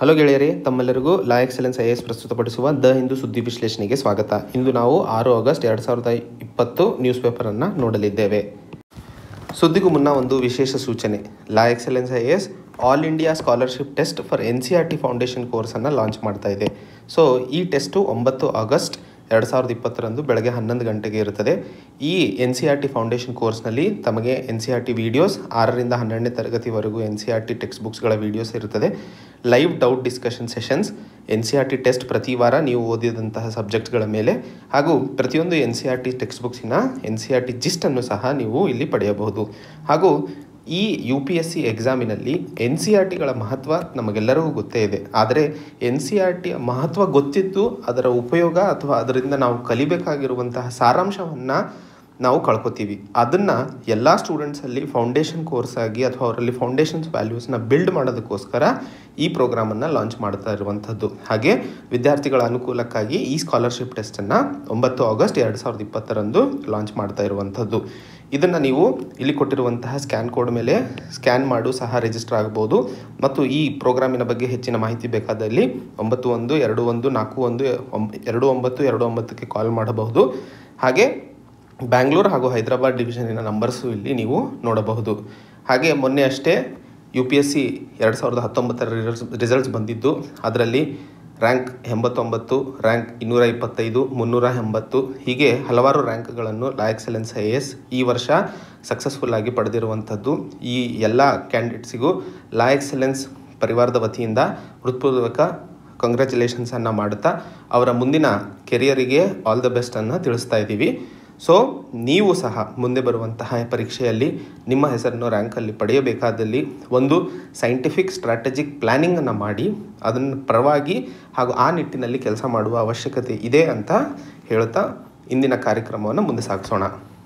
hello ಗೆಳೆಯರೇ ತಮ್ಮೆಲ್ಲರಿಗೂ La Excellence I S ಪ್ರಸ್ತುತಪಡಿಸುವ ದ ಹಿಂದೂ ಸುದ್ದಿ ವಿಶ್ಲೇಷಣೆಗೆ ಸ್ವಾಗತ ಇಂದು ನಾವು ಆರು ಆಗಸ್ಟ್ ಎರಡು ಸಾವಿರದ ಇಪ್ಪತ್ತು ನ್ಯೂಸ್ ಪೇಪರನ್ನು ನೋಡಲಿದ್ದೇವೆ ಸುದ್ದಿಗೂ ಮುನ್ನ ಒಂದು ವಿಶೇಷ ಸೂಚನೆ La Excellence I S all India scholarship test for N C R T foundation ಕೋರ್ಸನ್ನು ಲಾಂಚ್ ಮಾಡ್ತಾ ಇದೆ ಸೊ ಈ ಟೆಸ್ಟು ಒಂಬತ್ತು ಆಗಸ್ಟ್ ಎರಡು ಸಾವಿರದ ಇಪ್ಪತ್ತರಂದು ಬೆಳಗ್ಗೆ ಹನ್ನೊಂದು ಗಂಟೆಗೆ ಇರುತ್ತದೆ ಈ N C R T foundation ಕೋರ್ಸ್ನಲ್ಲಿ ತಮಗೆ N C R T videos ಆರರಿಂದ ಹನ್ನೆರಡನೇ ತರಗತಿವರೆಗೂ N C R T text ಬುಕ್ಸ್ಗಳ ವೀಡಿಯೋಸ್ ಇರುತ್ತದೆ live doubt discussion sessions N C R T test ಪ್ರತಿ ವಾರ ನೀವು ಓದಿದಂತಹ ಸಬ್ಜೆಕ್ಟ್ಸ್ಗಳ ಮೇಲೆ ಹಾಗೂ ಪ್ರತಿಯೊಂದು N C R T text ಬುಕ್ಸಿನ ಎನ್ ಸಿ ಆರ್ ಟಿ ಜಿಸ್ಟನ್ನು ಸಹ ನೀವು ಇಲ್ಲಿ ಪಡೆಯಬಹುದು ಹಾಗೂ ಈ ಯು ಪಿ ಎಸ್ ಸಿ ಎಕ್ಸಾಮಿನಲ್ಲಿ ಎನ್ ಸಿ ಆರ್ ಟಿಗಳ ಮಹತ್ವ ನಮಗೆಲ್ಲರಿಗೂ ಗೊತ್ತೇ ಇದೆ ಆದರೆ ಎನ್ ಸಿ ಆರ್ ಟಿಯ ಮಹತ್ವ ಗೊತ್ತಿದ್ದು ಅದರ ಉಪಯೋಗ ಅಥವಾ ಅದರಿಂದ ನಾವು ಕಲಿಬೇಕಾಗಿರುವಂತಹ ಸಾರಾಂಶವನ್ನು ನಾವು ಕಳ್ಕೊತೀವಿ ಅದನ್ನು ಎಲ್ಲ ಸ್ಟೂಡೆಂಟ್ಸಲ್ಲಿ ಫೌಂಡೇಶನ್ ಕೋರ್ಸ್ ಆಗಿ ಅಥವಾ ಅವರಲ್ಲಿ ಫೌಂಡೇಶನ್ಸ್ ವ್ಯಾಲ್ಯೂಸ್ನ ಬಿಲ್ಡ್ ಮಾಡೋದಕ್ಕೋಸ್ಕರ ಈ ಪ್ರೋಗ್ರಾಮನ್ನು ಲಾಂಚ್ ಮಾಡ್ತಾ ಇರುವಂಥದ್ದು ಹಾಗೆ ವಿದ್ಯಾರ್ಥಿಗಳ ಅನುಕೂಲಕ್ಕಾಗಿ ಈ ಸ್ಕಾಲರ್ಶಿಪ್ ಟೆಸ್ಟನ್ನು ಒಂಬತ್ತು ಆಗಸ್ಟ್ ಎರಡು ಸಾವಿರದ ಇಪ್ಪತ್ತರಂದು ಲಾಂಚ್ ಮಾಡ್ತಾ ಇರುವಂಥದ್ದು ಇದನ್ನು ನೀವು ಇಲ್ಲಿ ಕೊಟ್ಟಿರುವಂತಹ ಸ್ಕ್ಯಾನ್ ಕೋಡ್ ಮೇಲೆ ಸ್ಕ್ಯಾನ್ ಮಾಡು ಸಹ ರಿಜಿಸ್ಟರ್ ಆಗ್ಬೋದು ಮತ್ತು ಈ ಪ್ರೋಗ್ರಾಮಿನ ಬಗ್ಗೆ ಹೆಚ್ಚಿನ ಮಾಹಿತಿ ಬೇಕಾದಲ್ಲಿ ಒಂಬತ್ತು ಒಂದು ಎರಡು ಒಂದು ನಾಲ್ಕು ಒಂದು ಒಂಬ ಎರಡು ಒಂಬತ್ತು ಎರಡು ಒಂಬತ್ತಕ್ಕೆ ಕಾಲ್ ಮಾಡಬಹುದು ಹಾಗೆ ಬ್ಯಾಂಗ್ಳೂರು ಹಾಗೂ ಹೈದರಾಬಾದ್ ಡಿವಿಷನಿನ ನಂಬರ್ಸು ಇಲ್ಲಿ ನೀವು ನೋಡಬಹುದು ಹಾಗೆ ಮೊನ್ನೆ ಅಷ್ಟೇ ಯು ಪಿ ಎಸ್ ಸಿ ಎರಡು ಸಾವಿರದ ಹತ್ತೊಂಬತ್ತರ ರಿಸಲ್ಟ್ಸ್ ರಿಸಲ್ಟ್ಸ್ ಬಂದಿದ್ದು ಅದರಲ್ಲಿ ರ್ಯಾಂಕ್ ಎಂಬತ್ತೊಂಬತ್ತು ರ್ಯಾಂಕ್ ಇನ್ನೂರ ಇಪ್ಪತ್ತೈದು ಮುನ್ನೂರ ಎಂಬತ್ತು ಹೀಗೆ ಹಲವಾರು ರ್ಯಾಂಕ್ಗಳನ್ನು ಲಾ ಎಕ್ಸಲೆನ್ಸ್ ಐ ಎಸ್ ಈ ವರ್ಷ ಸಕ್ಸಸ್ಫುಲ್ಲಾಗಿ ಪಡೆದಿರುವಂಥದ್ದು ಈ ಎಲ್ಲ ಕ್ಯಾಂಡಿಡೇಟ್ಸಿಗೂ ಲಾ ಎಕ್ಸಲೆನ್ಸ್ ಪರಿವಾರದ ವತಿಯಿಂದ ಹೃತ್ಪೂರ್ವಕ ಕಂಗ್ರ್ಯಾಚುಲೇಷನ್ಸನ್ನು ಮಾಡುತ್ತಾ ಅವರ ಮುಂದಿನ ಕೆರಿಯರಿಗೆ ಆಲ್ ದ ಬೆಸ್ಟನ್ನು ತಿಳಿಸ್ತಾ ಇದ್ದೀವಿ ಸೊ ನೀವು ಸಹ ಮುಂದೆ ಬರುವಂತಹ ಪರೀಕ್ಷೆಯಲ್ಲಿ ನಿಮ್ಮ ಹೆಸರನ್ನು ರ್ಯಾಂಕಲ್ಲಿ ಪಡೆಯಬೇಕಾದಲ್ಲಿ ಒಂದು ಸೈಂಟಿಫಿಕ್ ಸ್ಟ್ರಾಟಜಿಕ್ ಪ್ಲ್ಯಾನಿಂಗನ್ನು ಮಾಡಿ ಅದನ್ನು ಪರವಾಗಿ ಹಾಗೂ ಆ ನಿಟ್ಟಿನಲ್ಲಿ ಕೆಲಸ ಮಾಡುವ ಅವಶ್ಯಕತೆ ಇದೆ ಅಂತ ಹೇಳುತ್ತಾ ಇಂದಿನ ಕಾರ್ಯಕ್ರಮವನ್ನು ಮುಂದೆ ಸಾಗಿಸೋಣ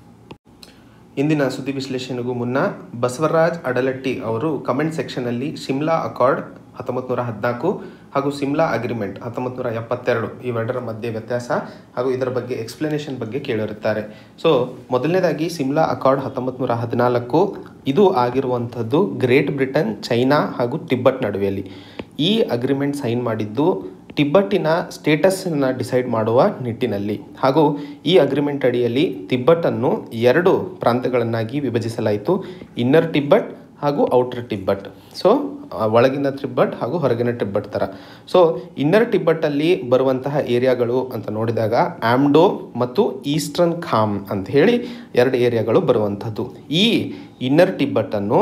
ಇಂದಿನ ಸುದ್ದಿ ವಿಶ್ಲೇಷಣೆಗೂ ಮುನ್ನ ಬಸವರಾಜ್ ಅಡಲಟ್ಟಿ ಅವರು ಕಮೆಂಟ್ ಸೆಕ್ಷನಲ್ಲಿ ಶಿಮ್ಲಾ ಅಕಾರ್ಡ್ ಹತ್ತೊಂಬತ್ತು ನೂರ ಹದಿನಾಲ್ಕು ಹಾಗೂ ಸಿಮ್ಲಾ ಅಗ್ರಿಮೆಂಟ್ ಹತ್ತೊಂಬತ್ತು ನೂರ ಎಪ್ಪತ್ತೆರಡು ಇವೆರಡರ ಮಧ್ಯೆ ವ್ಯತ್ಯಾಸ ಹಾಗೂ ಇದರ ಬಗ್ಗೆ ಎಕ್ಸ್ಪ್ಲನೇಷನ್ ಬಗ್ಗೆ ಕೇಳಿರುತ್ತಾರೆ ಸೊ ಮೊದಲನೇದಾಗಿ ಸಿಮ್ಲಾ ಅಕಾರ್ಡ್ ಹತ್ತೊಂಬತ್ತು ನೂರ ಹದಿನಾಲ್ಕು ಇದು ಆಗಿರುವಂಥದ್ದು ಗ್ರೇಟ್ ಬ್ರಿಟನ್ ಚೈನಾ ಹಾಗೂ ಟಿಬ್ಬಟ್ ನಡುವೆಯಲ್ಲಿ ಈ ಅಗ್ರಿಮೆಂಟ್ ಸೈನ್ ಮಾಡಿದ್ದು ಟಿಬ್ಬಟ್ಟಿನ ಸ್ಟೇಟಸನ್ನು ಡಿಸೈಡ್ ಮಾಡುವ ನಿಟ್ಟಿನಲ್ಲಿ ಹಾಗೂ ಈ ಅಗ್ರಿಮೆಂಟ್ ಅಡಿಯಲ್ಲಿ ತಿಬ್ಬಟ್ಟನ್ನು ಎರಡು ಪ್ರಾಂತ್ಯಗಳನ್ನಾಗಿ ವಿಭಜಿಸಲಾಯಿತು ಇನ್ನರ್ ಟಿಬ್ಬಟ್ ಹಾಗೂ ಔಟರ್ ಟಿಬ್ಬಟ್ ಸೊ ಒಳಗಿನ ಟಿಬ್ಬಟ್ ಹಾಗೂ ಹೊರಗಿನ ಟಿಬ್ಬಟ್ ಥರ ಸೊ ಇನ್ನರ್ ಟಿಬ್ಬಟ್ಟಲ್ಲಿ ಬರುವಂತಹ ಏರಿಯಾಗಳು ಅಂತ ನೋಡಿದಾಗ ಆಮ್ಡೋ ಮತ್ತು ಈಸ್ಟರ್ನ್ ಖಾಮ್ ಅಂತ ಹೇಳಿ ಎರಡು ಏರಿಯಾಗಳು ಬರುವಂಥದ್ದು ಈ ಇನ್ನರ್ ಟಿಬ್ಬಟ್ಟನ್ನು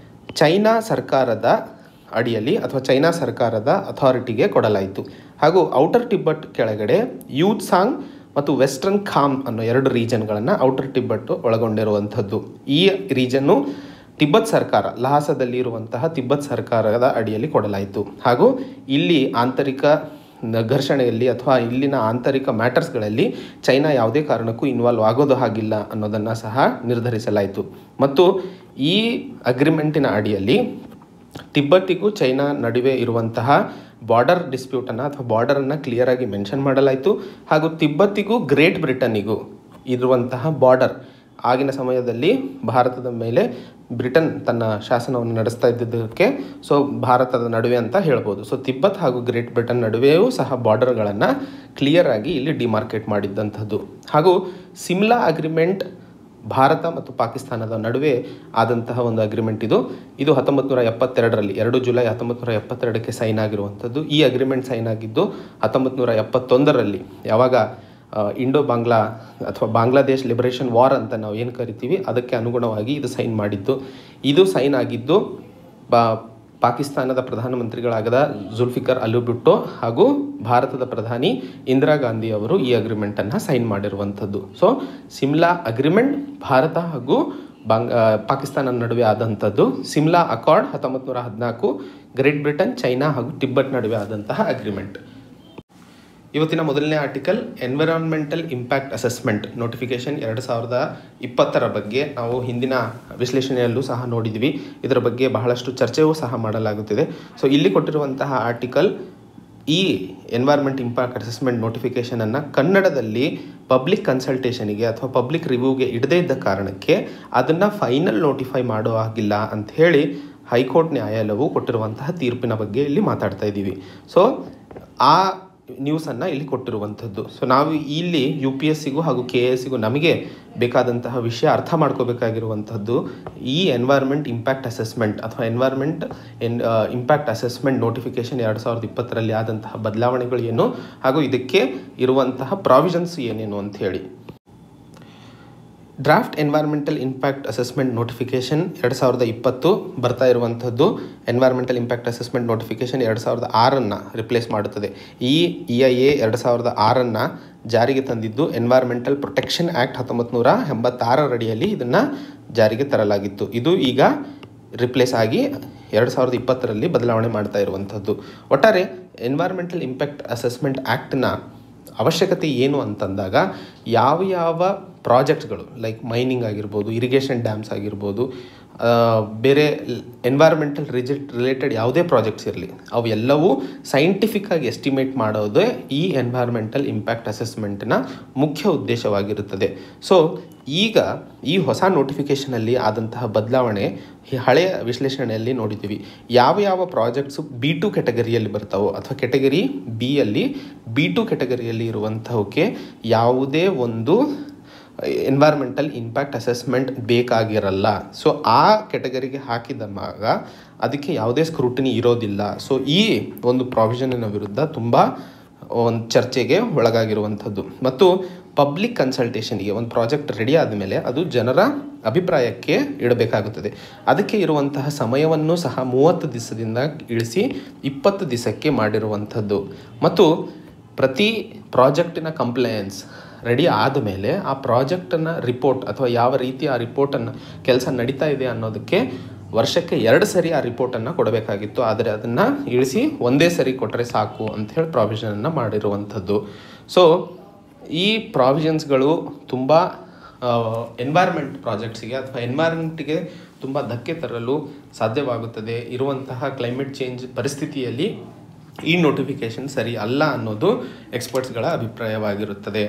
ಚೈನಾ ಸರ್ಕಾರದ ಅಡಿಯಲ್ಲಿ ಅಥವಾ ಚೈನಾ ಸರ್ಕಾರದ ಅಥಾರಿಟಿಗೆ ಕೊಡಲಾಯಿತು ಹಾಗೂ ಔಟರ್ ಟಿಬ್ಬಟ್ ಕೆಳಗಡೆ ಯೂತ್ ಸಾಂಗ್ ಮತ್ತು ವೆಸ್ಟರ್ನ್ ಖಾಮ್ ಅನ್ನೋ ಎರಡು ರೀಜನ್ಗಳನ್ನು ಔಟರ್ ಟಿಬ್ಬಟ್ಟು ಒಳಗೊಂಡಿರುವಂಥದ್ದು ಈ ರೀಜನ್ನು ತಿಬ್ಬತ್ ಸರ್ಕಾರ ಲಹಾಸದಲ್ಲಿ ಇರುವಂತಹ ತಿಬ್ಬತ್ ಸರ್ಕಾರದ ಅಡಿಯಲ್ಲಿ ಕೊಡಲಾಯಿತು ಹಾಗೂ ಇಲ್ಲಿ ಆಂತರಿಕ ಘರ್ಷಣೆಯಲ್ಲಿ ಅಥವಾ ಇಲ್ಲಿನ ಆಂತರಿಕ ಮ್ಯಾಟರ್ಸ್ಗಳಲ್ಲಿ ಚೈನಾ ಯಾವುದೇ ಕಾರಣಕ್ಕೂ ಇನ್ವಾಲ್ವ್ ಆಗೋದು ಹಾಗಿಲ್ಲ ಅನ್ನೋದನ್ನು ಸಹ ನಿರ್ಧರಿಸಲಾಯಿತು ಮತ್ತು ಈ ಅಗ್ರಿಮೆಂಟಿನ ಅಡಿಯಲ್ಲಿ ತಿಬ್ಬತ್ತಿಗೂ ಚೈನಾ ನಡುವೆ ಇರುವಂತಹ ಬಾರ್ಡರ್ ಡಿಸ್ಪ್ಯೂಟನ್ನು ಅಥವಾ ಬಾರ್ಡರನ್ನು ಕ್ಲಿಯರಾಗಿ ಮೆನ್ಷನ್ ಮಾಡಲಾಯಿತು ಹಾಗೂ ತಿಬ್ಬತ್ತಿಗೂ ಗ್ರೇಟ್ ಬ್ರಿಟನ್ನಿಗೂ ಇರುವಂತಹ ಬಾರ್ಡರ್ ಆಗಿನ ಸಮಯದಲ್ಲಿ ಭಾರತದ ಮೇಲೆ ಬ್ರಿಟನ್ ತನ್ನ ಶಾಸನವನ್ನು ನಡೆಸ್ತಾ ಇದ್ದಿದ್ದಕ್ಕೆ ಸೊ ಭಾರತದ ನಡುವೆ ಅಂತ ಹೇಳ್ಬೋದು ಸೊ ತಿಬ್ಬತ್ ಹಾಗೂ ಗ್ರೇಟ್ ಬ್ರಿಟನ್ ನಡುವೆಯೂ ಸಹ ಬಾರ್ಡರ್ಗಳನ್ನು ಕ್ಲಿಯರ್ ಆಗಿ ಇಲ್ಲಿ ಡಿಮಾರ್ಕೆಟ್ ಮಾಡಿದ್ದಂಥದ್ದು ಹಾಗೂ ಸಿಮ್ಲಾ ಅಗ್ರಿಮೆಂಟ್ ಭಾರತ ಮತ್ತು ಪಾಕಿಸ್ತಾನದ ನಡುವೆ ಆದಂತಹ ಒಂದು ಅಗ್ರಿಮೆಂಟ್ ಇದು ಇದು ಹತ್ತೊಂಬತ್ತು ನೂರ ಎಪ್ಪತ್ತೆರಡರಲ್ಲಿ ಎರಡು ಜುಲೈ ಹತ್ತೊಂಬತ್ತು ನೂರ ಎಪ್ಪತ್ತೆರಡಕ್ಕೆ ಸೈನ್ ಆಗಿರುವಂಥದ್ದು ಈ ಅಗ್ರಿಮೆಂಟ್ ಸೈನ್ ಆಗಿದ್ದು ಹತ್ತೊಂಬತ್ತು ನೂರ ಎಪ್ಪತ್ತೊಂದರಲ್ಲಿ ಯಾವಾಗ ಇಂಡೋ ಬಾಂಗ್ಲಾ ಅಥವಾ ಬಾಂಗ್ಲಾದೇಶ್ ಲಿಬರೇಷನ್ ವಾರ್ ಅಂತ ನಾವು ಏನು ಕರಿತೀವಿ ಅದಕ್ಕೆ ಅನುಗುಣವಾಗಿ ಇದು ಸೈನ್ ಮಾಡಿದ್ದು ಇದು ಸೈನ್ ಆಗಿದ್ದು ಬಾ ಪಾಕಿಸ್ತಾನದ ಪ್ರಧಾನಮಂತ್ರಿಗಳಾಗದ ಜುಲ್ಫಿಕರ್ ಅಲಿ ಭುಟ್ಟೋ ಹಾಗೂ ಭಾರತದ ಪ್ರಧಾನಿ ಇಂದಿರಾ ಗಾಂಧಿ ಅವರು ಈ ಅಗ್ರಿಮೆಂಟನ್ನು ಸೈನ್ ಮಾಡಿರುವಂಥದ್ದು ಸೊ ಸಿಮ್ಲಾ ಅಗ್ರಿಮೆಂಟ್ ಭಾರತ ಹಾಗೂ ಬಾಂಗ್ ಪಾಕಿಸ್ತಾನ ನಡುವೆ ಆದಂಥದ್ದು ಸಿಮ್ಲಾ ಅಕಾರ್ಡ್ ಹತ್ತೊಂಬತ್ತು ನೂರ ಹದಿನಾಲ್ಕು ಗ್ರೇಟ್ ಬ್ರಿಟನ್ ಚೈನಾ ಹಾಗೂ ಟಿಬ್ಬಟ್ ನಡುವೆ ಆದಂತಹ ಅಗ್ರಿಮೆಂಟ್ ಇವತ್ತಿನ ಮೊದಲನೇ article environmental impact assessment notification ಎರಡು ಸಾವಿರದ ಇಪ್ಪತ್ತರ ಬಗ್ಗೆ ನಾವು ಹಿಂದಿನ ವಿಶ್ಲೇಷಣೆಯಲ್ಲೂ ಸಹ ನೋಡಿದ್ವಿ ಇದರ ಬಗ್ಗೆ ಬಹಳಷ್ಟು ಚರ್ಚೆಯೂ ಸಹ ಮಾಡಲಾಗುತ್ತಿದೆ ಸೊ ಇಲ್ಲಿ ಕೊಟ್ಟಿರುವಂತಹ ಆರ್ಟಿಕಲ್ ಈ ಎನ್ವೈರ್ಮೆಂಟ್ ಇಂಪ್ಯಾಕ್ಟ್ ಅಸೆಸ್ಮೆಂಟ್ ನೋಟಿಫಿಕೇಷನನ್ನು ಕನ್ನಡದಲ್ಲಿ ಪಬ್ಲಿಕ್ ಕನ್ಸಲ್ಟೇಷನಿಗೆ ಅಥವಾ ಪಬ್ಲಿಕ್ ರಿವ್ಯೂಗೆ ಇಡದೇ ಇದ್ದ ಕಾರಣಕ್ಕೆ ಅದನ್ನು ಫೈನಲ್ ನೋಟಿಫೈ ಮಾಡೋ ಆಗಿಲ್ಲ ಅಂತ ಹೇಳಿ ಹೈಕೋರ್ಟ್ ನ್ಯಾಯಾಲಯವು ಕೊಟ್ಟಿರುವಂತಹ ತೀರ್ಪಿನ ಬಗ್ಗೆ ಇಲ್ಲಿ ಮಾತಾಡ್ತಾ ಇದ್ದೀವಿ ಸೊ ಆ ನ್ಯೂಸನ್ನು ಇಲ್ಲಿ ಕೊಟ್ಟಿರುವಂಥದ್ದು ಸೊ ನಾವು ಇಲ್ಲಿ ಯು ಪಿ ಎಸ್ ಸಿಗೂ ಹಾಗೂ ಕೆ ಎಸ್ ಸಿಗೂ ನಮಗೆ ಬೇಕಾದಂತಹ ವಿಷಯ ಅರ್ಥ ಮಾಡ್ಕೋಬೇಕಾಗಿರುವಂಥದ್ದು ಈ ಎನ್ವೈರ್ಮೆಂಟ್ ಇಂಪ್ಯಾಕ್ಟ್ ಅಸೆಸ್ಮೆಂಟ್ ಅಥವಾ ಎನ್ವೈರ್ಮೆಂಟ್ ಎನ್ ಇಂಪ್ಯಾಕ್ಟ್ ಅಸೆಸ್ಮೆಂಟ್ ನೋಟಿಫಿಕೇಶನ್ ಎರಡು ಸಾವಿರದ ಇಪ್ಪತ್ತರಲ್ಲಿ ಆದಂತಹ ಬದಲಾವಣೆಗಳು ಏನು ಹಾಗೂ ಇದಕ್ಕೆ ಇರುವಂತಹ ಪ್ರಾವಿಷನ್ಸ್ ಏನೇನು ಅಂತ ಹೇಳಿ draft environmental impact assessment notification ಎರಡು ಸಾವಿರದ ಇಪ್ಪತ್ತು ಬರ್ತಾ ಇರುವಂಥದ್ದು ಎನ್ವೈರ್ಮೆಂಟಲ್ ಇಂಪ್ಯಾಕ್ಟ್ ಅಸೆಸ್ಮೆಂಟ್ ನೋಟಿಫಿಕೇಷನ್ ಎರಡು ಸಾವಿರದ ಆರನ್ನು ರಿಪ್ಲೇಸ್ ಮಾಡುತ್ತದೆ ಈ ಇ ಐ ಎ ಎರಡು ಸಾವಿರದ ಆರನ್ನು ಜಾರಿಗೆ ತಂದಿದ್ದು ಎನ್ವೈರ್ಮೆಂಟಲ್ ಪ್ರೊಟೆಕ್ಷನ್ ಆ್ಯಕ್ಟ್ ಹತ್ತೊಂಬತ್ತು ನೂರ ಎಂಬತ್ತಾರರಡಿಯಲ್ಲಿ ಇದನ್ನು ಜಾರಿಗೆ ತರಲಾಗಿತ್ತು ಇದು ಈಗ ರಿಪ್ಲೇಸ್ ಆಗಿ ಎರಡು ಸಾವಿರದ ಇಪ್ಪತ್ತರಲ್ಲಿ ಬದಲಾವಣೆ ಮಾಡ್ತಾ ಇರುವಂಥದ್ದು ಒಟ್ಟಾರೆ ಎನ್ವೈರ್ಮೆಂಟಲ್ ಇಂಪ್ಯಾಕ್ಟ್ ಅಸೆಸ್ಮೆಂಟ್ ಆ್ಯಕ್ಟ್ನ ಅವಶ್ಯಕತೆ ಏನು ಅಂತಂದಾಗ ಯಾವ ಯಾವ ಪ್ರಾಜೆಕ್ಟ್ಗಳು ಲೈಕ್ ಮೈನಿಂಗ್ ಆಗಿರ್ಬೋದು ಇರಿಗೇಷನ್ ಡ್ಯಾಮ್ಸ್ ಆಗಿರ್ಬೋದು ಆ, ಬೇರೆ ಎನ್ವೈರ್ಮೆಂಟಲ್ ರಿಜಿಟ್ ರಿಲೇಟೆಡ್ ಯಾವುದೇ ಪ್ರಾಜೆಕ್ಟ್ಸ್ ಇರಲಿ ಅವು ಎಲ್ಲವೂ ಸೈಂಟಿಫಿಕ್ಕಾಗಿ ಎಸ್ಟಿಮೇಟ್ ಮಾಡೋದೇ ಈ ಎನ್ವೈರ್ಮೆಂಟಲ್ ಇಂಪ್ಯಾಕ್ಟ್ ಅಸೆಸ್ಮೆಂಟ್ನ ಮುಖ್ಯ ಉದ್ದೇಶವಾಗಿರುತ್ತದೆ ಸೊ ಈಗ ಈ ಹೊಸ ನೋಟಿಫಿಕೇಷನಲ್ಲಿ ಆದಂತಹ ಬದಲಾವಣೆ ಈ ಹಳೆಯ ವಿಶ್ಲೇಷಣೆಯಲ್ಲಿ ನೋಡಿದ್ದೀವಿ ಯಾವ ಯಾವ ಪ್ರಾಜೆಕ್ಟ್ಸು ಬಿ ಟು ಕೆಟಗರಿಯಲ್ಲಿ ಬರ್ತಾವೋ ಅಥವಾ ಕೆಟಗರಿ ಬಿ ಅಲ್ಲಿ ಬಿ ಟು ಕೆಟಗರಿಯಲ್ಲಿ ಇರುವಂತಹಕ್ಕೆ ಯಾವುದೇ ಒಂದು ಎನ್ವೈರ್ಮೆಂಟಲ್ ಇಂಪ್ಯಾಕ್ಟ್ ಅಸೆಸ್ಮೆಂಟ್ ಬೇಕಾಗಿರಲ್ಲ ಸೊ ಆ ಕೆಟಗರಿಗೆ ಹಾಕಿದಾಗ ಅದಕ್ಕೆ ಯಾವುದೇ ಸ್ಕ್ರೂಟಿನಿ ಇರೋದಿಲ್ಲ ಸೊ ಈ ಒಂದು ಪ್ರಾವಿಷನಿನ ವಿರುದ್ಧ ತುಂಬ ಒಂದು ಚರ್ಚೆಗೆ ಒಳಗಾಗಿರುವಂಥದ್ದು ಮತ್ತು ಪಬ್ಲಿಕ್ ಕನ್ಸಲ್ಟೇಷನ್ಗೆ ಒಂದು ಪ್ರಾಜೆಕ್ಟ್ ರೆಡಿ ಆದಮೇಲೆ ಅದು ಜನರ ಅಭಿಪ್ರಾಯಕ್ಕೆ ಇಡಬೇಕಾಗುತ್ತದೆ ಅದಕ್ಕೆ ಇರುವಂತಹ ಸಮಯವನ್ನು ಸಹ ಮೂವತ್ತು ದಿವಸದಿಂದ ಇಳಿಸಿ ಇಪ್ಪತ್ತು ದಿವಸಕ್ಕೆ ಮಾಡಿರುವಂಥದ್ದು ಮತ್ತು ಪ್ರತಿ ಪ್ರಾಜೆಕ್ಟಿನ ಕಂಪ್ಲಯನ್ಸ್ ರೆಡಿ ಆದಮೇಲೆ ಆ ಪ್ರಾಜೆಕ್ಟನ್ನು ರಿಪೋರ್ಟ್ ಅಥವಾ ಯಾವ ರೀತಿ ಆ ರಿಪೋರ್ಟನ್ನು ಕೆಲಸ ನಡೀತಾ ಇದೆ ಅನ್ನೋದಕ್ಕೆ ವರ್ಷಕ್ಕೆ ಎರಡು ಸರಿ ಆ ರಿಪೋರ್ಟನ್ನು ಕೊಡಬೇಕಾಗಿತ್ತು ಆದರೆ ಅದನ್ನು ಇಳಿಸಿ ಒಂದೇ ಸರಿ ಕೊಟ್ಟರೆ ಸಾಕು ಅಂಥೇಳಿ ಪ್ರಾವಿಷನನ್ನು ಮಾಡಿರುವಂಥದ್ದು ಸೊ ಈ ಪ್ರಾವಿಷನ್ಸ್ಗಳು ತುಂಬ ಎನ್ವೈರ್ಮೆಂಟ್ ಪ್ರಾಜೆಕ್ಟ್ಸಿಗೆ ಅಥವಾ ಎನ್ವೈರ್ಮೆಂಟ್ಗೆ ತುಂಬ ಧಕ್ಕೆ ತರಲು ಸಾಧ್ಯವಾಗುತ್ತದೆ ಇರುವಂತಹ ಕ್ಲೈಮೇಟ್ ಚೇಂಜ್ ಪರಿಸ್ಥಿತಿಯಲ್ಲಿ ಈ ನೋಟಿಫಿಕೇಶನ್ ಸರಿ ಅಲ್ಲ ಅನ್ನೋದು ಎಕ್ಸ್ಪರ್ಟ್ಸ್ಗಳ ಅಭಿಪ್ರಾಯವಾಗಿರುತ್ತದೆ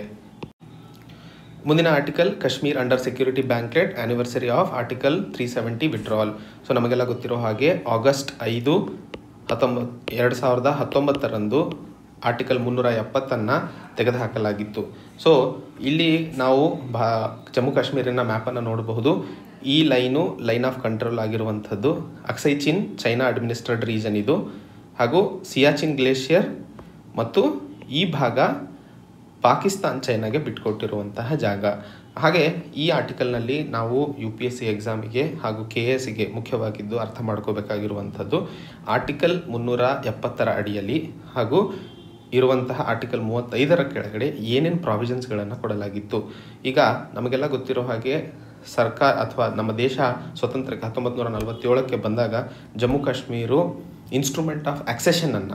ಮುಂದಿನ article Kashmir under security blanket anniversary of article three seventy withdrawal so ನಮಗೆಲ್ಲ ಗೊತ್ತಿರೋ ಹಾಗೆ ಆಗಸ್ಟ್ ಐದು ಹತ್ತೊಂಬತ್ತು ಎರಡು ಸಾವಿರದ ಹತ್ತೊಂಬತ್ತರಂದು ಆರ್ಟಿಕಲ್ ಮುನ್ನೂರ ಎಪ್ಪತ್ತನ್ನು ತೆಗೆದುಹಾಕಲಾಗಿತ್ತು ಸೊ ಇಲ್ಲಿ ನಾವು ಭಾ ಜಮ್ಮು ಕಾಶ್ಮೀರಿನ ಮ್ಯಾಪನ್ನು ನೋಡಬಹುದು ಈ ಲೈನು ಲೈನ್ ಆಫ್ ಕಂಟ್ರೋಲ್ ಆಗಿರುವಂಥದ್ದು Aksai Chin China administered region ಇದು ಹಾಗೂ ಸಿಯಾಚಿನ್ ಗ್ಲೇಷಿಯರ್ ಮತ್ತು ಈ ಭಾಗ ಪಾಕಿಸ್ತಾನ್ ಚೈನಾಗೆ ಬಿಟ್ಕೊಟ್ಟಿರುವಂತಹ ಜಾಗ ಹಾಗೆ ಈ ಆರ್ಟಿಕಲ್ನಲ್ಲಿ ನಾವು ಯು ಪಿ ಎಸ್ ಸಿ ಎಕ್ಸಾಮಿಗೆ ಹಾಗೂ ಕೆ ಎ ಸಿಗೆ ಮುಖ್ಯವಾಗಿದ್ದು ಅರ್ಥ ಮಾಡ್ಕೋಬೇಕಾಗಿರುವಂಥದ್ದು ಆರ್ಟಿಕಲ್ ಮುನ್ನೂರ ಎಪ್ಪತ್ತರ ಅಡಿಯಲ್ಲಿ ಹಾಗೂ ಇರುವಂತಹ ಆರ್ಟಿಕಲ್ ಮೂವತ್ತೈದರ ಕೆಳಗಡೆ ಏನೇನು ಪ್ರಾವಿಷನ್ಸ್ಗಳನ್ನು ಕೊಡಲಾಗಿತ್ತು ಈಗ ನಮಗೆಲ್ಲ ಗೊತ್ತಿರೋ ಹಾಗೆ ಸರ್ಕಾರ ಅಥವಾ ನಮ್ಮ ದೇಶ ಸ್ವತಂತ್ರಕ್ಕೆ ಹತ್ತೊಂಬತ್ತು ನೂರ ನಲವತ್ತೇಳಕ್ಕೆ ಬಂದಾಗ ಜಮ್ಮು ಕಾಶ್ಮೀರು ಇನ್ಸ್ಟ್ರೂಮೆಂಟ್ ಆಫ್ ಅಕ್ಸೆಷನನ್ನು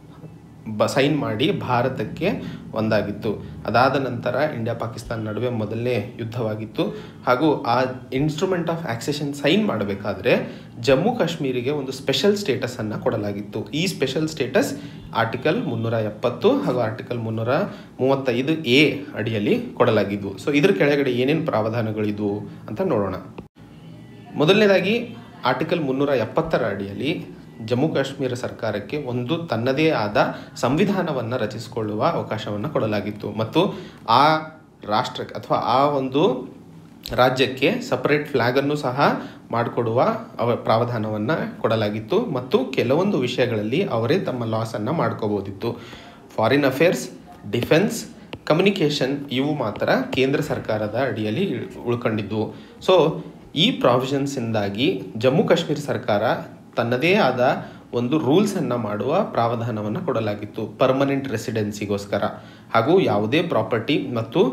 ಬ ಸೈನ್ ಮಾಡಿ ಭಾರತಕ್ಕೆ ಒಂದಾಗಿತ್ತು ಅದಾದ ನಂತರ ಇಂಡಿಯಾ ಪಾಕಿಸ್ತಾನ ನಡುವೆ ಮೊದಲನೇ ಯುದ್ಧವಾಗಿತ್ತು ಹಾಗೂ ಆ ಇನ್ಸ್ಟ್ರೂಮೆಂಟ್ ಆಫ್ ಆಕ್ಸೆಷನ್ ಸೈನ್ ಮಾಡಬೇಕಾದ್ರೆ ಜಮ್ಮು ಕಾಶ್ಮೀರಿಗೆ ಒಂದು ಸ್ಪೆಷಲ್ ಸ್ಟೇಟಸನ್ನು ಕೊಡಲಾಗಿತ್ತು ಈ ಸ್ಪೆಷಲ್ ಸ್ಟೇಟಸ್ ಆರ್ಟಿಕಲ್ ಮುನ್ನೂರ ಎಪ್ಪತ್ತು ಹಾಗೂ ಆರ್ಟಿಕಲ್ ಮುನ್ನೂರ ಮೂವತ್ತೈದು ಎ ಅಡಿಯಲ್ಲಿ ಕೊಡಲಾಗಿದ್ವು ಸೊ ಇದ್ರ ಕೆಳಗಡೆ ಏನೇನು ಪ್ರಾವಧಾನಗಳಿದ್ವು ಅಂತ ನೋಡೋಣ ಮೊದಲನೇದಾಗಿ ಆರ್ಟಿಕಲ್ ಮುನ್ನೂರ ಎಪ್ಪತ್ತರ ಅಡಿಯಲ್ಲಿ ಜಮ್ಮು ಕಾಶ್ಮೀರ ಸರ್ಕಾರಕ್ಕೆ ಒಂದು ತನ್ನದೇ ಆದ ಸಂವಿಧಾನವನ್ನು ರಚಿಸಿಕೊಳ್ಳುವ ಅವಕಾಶವನ್ನು ಕೊಡಲಾಗಿತ್ತು ಮತ್ತು ಆ ರಾಷ್ಟ್ರಕ್ಕೆ ಅಥವಾ ಆ ಒಂದು ರಾಜ್ಯಕ್ಕೆ ಸಪರೇಟ್ ಫ್ಲ್ಯಾಗನ್ನು ಸಹ ಮಾಡಿಕೊಡುವ ಅವ ಪ್ರಾವಧಾನವನ್ನು ಕೊಡಲಾಗಿತ್ತು ಮತ್ತು ಕೆಲವೊಂದು ವಿಷಯಗಳಲ್ಲಿ ಅವರೇ ತಮ್ಮ ಲಾಸನ್ನು ಮಾಡ್ಕೋಬೋದಿತ್ತು ಫಾರಿನ್ ಅಫೇರ್ಸ್ ಡಿಫೆನ್ಸ್ ಕಮ್ಯುನಿಕೇಷನ್ ಇವು ಮಾತ್ರ ಕೇಂದ್ರ ಸರ್ಕಾರದ ಅಡಿಯಲ್ಲಿ ಉಳ್ಕೊಂಡಿದ್ವು ಸೊ ಈ ಪ್ರಾವಿಷನ್ಸಿಂದಾಗಿ ಜಮ್ಮು ಕಾಶ್ಮೀರ ಸರ್ಕಾರ ತನ್ನದೇ ಆದ ಒಂದು ರೂಲ್ಸನ್ನು ಮಾಡುವ ಪ್ರಾವಧಾನವನ್ನು ಕೊಡಲಾಗಿತ್ತು ಪರ್ಮನೆಂಟ್ ರೆಸಿಡೆನ್ಸಿಗೋಸ್ಕರ ಹಾಗೂ ಯಾವುದೇ ಪ್ರಾಪರ್ಟಿ ಮತ್ತು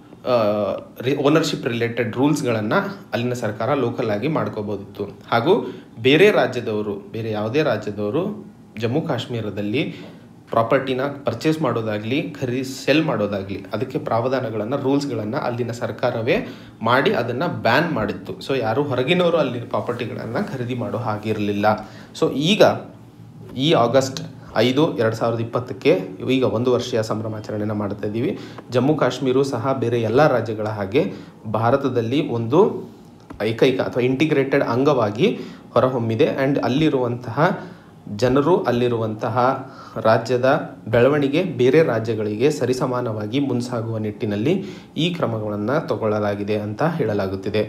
ಓನರ್ಶಿಪ್ ರಿಲೇಟೆಡ್ ರೂಲ್ಸ್ಗಳನ್ನು ಅಲ್ಲಿನ ಸರ್ಕಾರ ಲೋಕಲ್ ಆಗಿ ಮಾಡ್ಕೋಬೋದಿತ್ತು ಹಾಗೂ ಬೇರೆ ರಾಜ್ಯದವರು ಬೇರೆ ಯಾವುದೇ ರಾಜ್ಯದವರು ಜಮ್ಮು ಕಾಶ್ಮೀರದಲ್ಲಿ ಪ್ರಾಪರ್ಟಿನ ಪರ್ಚೇಸ್ ಮಾಡೋದಾಗಲಿ ಖರೀದಿ ಸೆಲ್ ಮಾಡೋದಾಗಲಿ ಅದಕ್ಕೆ ಪ್ರಾವಧಾನಗಳನ್ನು ರೂಲ್ಸ್ಗಳನ್ನು ಅಲ್ಲಿನ ಸರ್ಕಾರವೇ ಮಾಡಿ ಅದನ್ನು ಬ್ಯಾನ್ ಮಾಡಿತ್ತು ಸೊ ಯಾರು ಹೊರಗಿನವರು ಅಲ್ಲಿನ ಪ್ರಾಪರ್ಟಿಗಳನ್ನು ಖರೀದಿ ಮಾಡೋ ಹಾಗಿರಲಿಲ್ಲ ಸೊ ಈಗ ಈ ಆಗಸ್ಟ್ ಐದು ಎರಡು ಸಾವಿರದ ಇಪ್ಪತ್ತಕ್ಕೆ ಈಗ ಒಂದು ವರ್ಷೀಯ ಸಂಭ್ರಮಾಚರಣೆನ ಮಾಡ್ತಾ ಇದ್ದೀವಿ ಜಮ್ಮು ಕಾಶ್ಮೀರ ಸಹ ಬೇರೆ ಎಲ್ಲ ರಾಜ್ಯಗಳ ಹಾಗೆ ಭಾರತದಲ್ಲಿ ಒಂದು ಏಕೈಕ ಅಥವಾ ಇಂಟಿಗ್ರೇಟೆಡ್ ಅಂಗವಾಗಿ ಹೊರಹೊಮ್ಮಿದೆ ಆ್ಯಂಡ್ ಅಲ್ಲಿರುವಂತಹ ಜನರು ಅಲ್ಲಿರುವಂತಹ ರಾಜ್ಯದ ಬೆಳವಣಿಗೆ ಬೇರೆ ರಾಜ್ಯಗಳಿಗೆ ಸರಿಸಮಾನವಾಗಿ ಮುನ್ಸಾಗುವ ನಿಟ್ಟಿನಲ್ಲಿ ಈ ಕ್ರಮಗಳನ್ನು ತಗೊಳ್ಳಲಾಗಿದೆ ಅಂತ ಹೇಳಲಾಗುತ್ತಿದೆ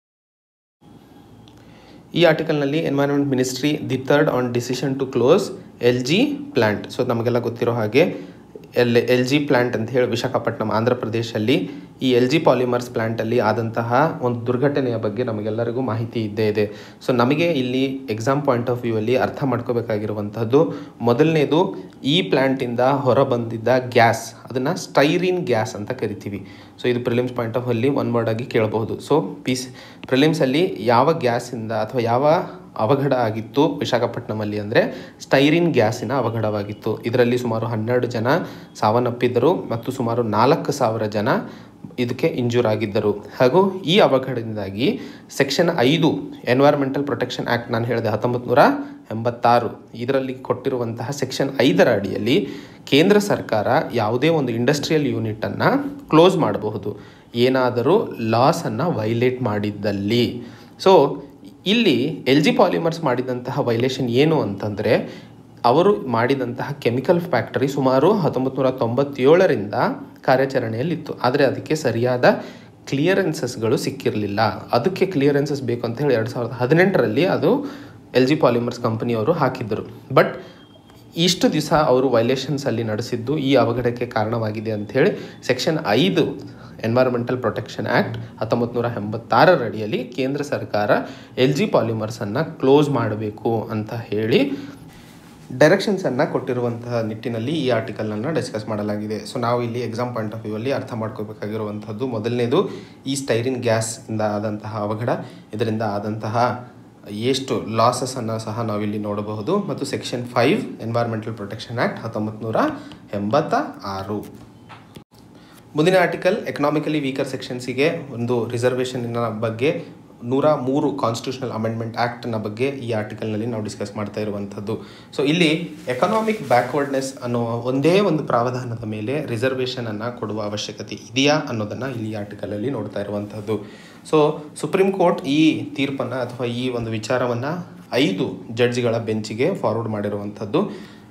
ಈ ಆರ್ಟಿಕಲ್ನಲ್ಲಿ environment ministry the third on decision to close L G plant so ನಮಗೆಲ್ಲ ಗೊತ್ತಿರೋ ಹಾಗೆ ಎಲ್ ಎಲ್ ಜಿ ಪ್ಲ್ಯಾಂಟ್ ಅಂತ ಹೇಳಿ ವಿಶಾಖಪಟ್ಟಣಂ ಆಂಧ್ರ ಪ್ರದೇಶಲ್ಲಿ ಈ ಎಲ್ ಜಿ ಪಾಲಿಮರ್ಸ್ ಪ್ಲ್ಯಾಂಟಲ್ಲಿ ಆದಂತಹ ಒಂದು ದುರ್ಘಟನೆಯ ಬಗ್ಗೆ ನಮಗೆಲ್ಲರಿಗೂ ಮಾಹಿತಿ ಇದ್ದೇ ಇದೆ ಸೊ ನಮಗೆ ಇಲ್ಲಿ ಎಕ್ಸಾಮ್ ಪಾಯಿಂಟ್ ಆಫ್ ವ್ಯೂ ಅಲ್ಲಿ ಅರ್ಥ ಮಾಡ್ಕೋಬೇಕಾಗಿರುವಂಥದ್ದು ಮೊದಲನೇದು ಈ ಪ್ಲ್ಯಾಂಟಿಂದ ಹೊರಬಂದಿದ್ದ ಗ್ಯಾಸ್ ಅದನ್ನು ಸ್ಟೈರಿನ್ ಗ್ಯಾಸ್ ಅಂತ ಕರಿತೀವಿ ಸೊ ಇದು ಪ್ರಿಲಿಮ್ಸ್ ಪಾಯಿಂಟ್ ಆಫ್ ಅಲ್ಲಿ ಒನ್ ವರ್ಡ್ ಆಗಿ ಕೇಳಬಹುದು ಸೊ ಪೀಸ್ ಪ್ರಿಲಿಮ್ಸಲ್ಲಿ ಯಾವ ಗ್ಯಾಸಿಂದ ಅಥವಾ ಯಾವ ಅವಘಡ ಆಗಿತ್ತು ವಿಶಾಖಪಟ್ಟಣಮಲ್ಲಿ ಅಂದರೆ ಸ್ಟೈರಿನ್ ಗ್ಯಾಸಿನ ಅವಘಡವಾಗಿತ್ತು ಇದರಲ್ಲಿ ಸುಮಾರು ಹನ್ನೆರಡು ಜನ ಸಾವನ್ನಪ್ಪಿದ್ದರು ಮತ್ತು ಸುಮಾರು ನಾಲ್ಕು ಸಾವಿರ ಜನ ಇದಕ್ಕೆ ಇಂಜೂರ್ ಆಗಿದ್ದರು ಹಾಗೂ ಈ ಅವಘಡದಿಂದಾಗಿ ಸೆಕ್ಷನ್ ಐದು ಎನ್ವೈರ್ಮೆಂಟಲ್ ಪ್ರೊಟೆಕ್ಷನ್ ಆ್ಯಕ್ಟ್ ನಾನು ಹೇಳಿದೆ ಹತ್ತೊಂಬತ್ತು ನೂರ ಎಂಬತ್ತಾರು ಇದರಲ್ಲಿ ಕೊಟ್ಟಿರುವಂತಹ ಸೆಕ್ಷನ್ ಐದರ ಅಡಿಯಲ್ಲಿ ಕೇಂದ್ರ ಸರ್ಕಾರ ಯಾವುದೇ ಒಂದು ಇಂಡಸ್ಟ್ರಿಯಲ್ ಯೂನಿಟನ್ನು ಕ್ಲೋಸ್ ಮಾಡಬಹುದು ಏನಾದರೂ ಲಾಸನ್ನು ವೈಲೇಟ್ ಮಾಡಿದ್ದಲ್ಲಿ ಸೊ ಇಲ್ಲಿ ಎಲ್ ಜಿ ಪಾಲಿಮರ್ಸ್ ಮಾಡಿದಂತಹ ವೈಲೇಷನ್ ಏನು ಅಂತಂದರೆ ಅವರು ಮಾಡಿದಂತಹ ಕೆಮಿಕಲ್ ಫ್ಯಾಕ್ಟರಿ ಸುಮಾರು ಹತ್ತೊಂಬತ್ತು ನೂರ ತೊಂಬತ್ತೇಳರಿಂದ ಕಾರ್ಯಾಚರಣೆಯಲ್ಲಿತ್ತು ಆದರೆ ಅದಕ್ಕೆ ಸರಿಯಾದ ಕ್ಲಿಯರೆನ್ಸಸ್ಗಳು ಸಿಕ್ಕಿರಲಿಲ್ಲ ಅದಕ್ಕೆ ಕ್ಲಿಯರೆನ್ಸಸ್ ಬೇಕು ಅಂತ ಹೇಳಿ ಎರಡು ಸಾವಿರದ ಹದಿನೆಂಟರಲ್ಲಿ ಅದು ಎಲ್ ಜಿ ಪಾಲಿಮರ್ಸ್ ಕಂಪನಿಯವರು ಹಾಕಿದ್ದರು ಬಟ್ ಇಷ್ಟು ದಿವಸ ಅವರು ವೈಲೇಷನ್ಸಲ್ಲಿ ನಡೆಸಿದ್ದು ಈ ಅವಘಡಕ್ಕೆ ಕಾರಣವಾಗಿದೆ ಅಂಥೇಳಿ ಸೆಕ್ಷನ್ ಐದು ಎನ್ವೈರನ್ಮೆಂಟಲ್ ಪ್ರೊಟೆಕ್ಷನ್ ಆ್ಯಕ್ಟ್ ಹತ್ತೊಂಬತ್ತು ನೂರ ಎಂಬತ್ತಾರರ ಅಡಿಯಲ್ಲಿ ಕೇಂದ್ರ ಸರ್ಕಾರ ಎಲ್ ಜಿ ಪಾಲಿಮರ್ಸನ್ನು ಕ್ಲೋಸ್ ಮಾಡಬೇಕು ಅಂತ ಹೇಳಿ ಡೈರೆಕ್ಷನ್ಸನ್ನು ಕೊಟ್ಟಿರುವಂತಹ ನಿಟ್ಟಿನಲ್ಲಿ ಈ ಆರ್ಟಿಕಲನ್ನು ಡಿಸ್ಕಸ್ ಮಾಡಲಾಗಿದೆ ಸೊ ನಾವು ಇಲ್ಲಿ ಎಕ್ಸಾಮ್ ಪಾಯಿಂಟ್ ಆಫ್ ವ್ಯೂ ಅಲ್ಲಿ ಅರ್ಥ ಮಾಡ್ಕೋಬೇಕಾಗಿರುವಂಥದ್ದು ಮೊದಲನೇದು ಈ ಸ್ಟೈರಿನ್ ಗ್ಯಾಸಿಂದ ಆದಂತಹ ಅವಘಡ ಇದರಿಂದ ಆದಂತಹ ಎಷ್ಟು ಲಾಸಸನ್ನು ಸಹ ನಾವಿಲ್ಲಿ ನೋಡಬಹುದು ಮತ್ತು section five environmental protection act ಹತ್ತೊಂಬತ್ತು ನೂರ ಎಂಬತ್ತ ಆರು ಮುಂದಿನ ಆರ್ಟಿಕಲ್ ಎಕನಾಮಿಕಲಿ ವೀಕರ್ ಸೆಕ್ಷನ್ಸಿಗೆ ಒಂದು ರಿಸರ್ವೇಷನ್ನಿನ ಬಗ್ಗೆ ನೂರ ಮೂರು ಕಾನ್ಸ್ಟಿಟ್ಯೂಷನಲ್ ಅಮೆಂಡ್ಮೆಂಟ್ ಆ್ಯಕ್ಟ್ನ ಬಗ್ಗೆ ಈ ಆರ್ಟಿಕಲ್ನಲ್ಲಿ ನಾವು ಡಿಸ್ಕಸ್ ಮಾಡ್ತಾ ಇರುವಂಥದ್ದು ಸೊ ಇಲ್ಲಿ ಎಕನಾಮಿಕ್ ಬ್ಯಾಕ್ವರ್ಡ್ನೆಸ್ ಅನ್ನೋ ಒಂದೇ ಒಂದು ಪ್ರಾವಧಾನದ ಮೇಲೆ ರಿಸರ್ವೇಷನನ್ನು ಕೊಡುವ ಅವಶ್ಯಕತೆ ಇದೆಯಾ ಅನ್ನೋದನ್ನು ಇಲ್ಲಿ ಆರ್ಟಿಕಲಲ್ಲಿ ನೋಡ್ತಾ ಇರುವಂಥದ್ದು ಸೊ ಸುಪ್ರೀಂ ಕೋರ್ಟ್ ಈ ತೀರ್ಪನ್ನು ಅಥವಾ ಈ ಒಂದು ವಿಚಾರವನ್ನು ಐದು ಜಡ್ಜ್ಗಳ ಬೆಂಚಿಗೆ ಫಾರ್ವರ್ಡ್ ಮಾಡಿರುವಂಥದ್ದು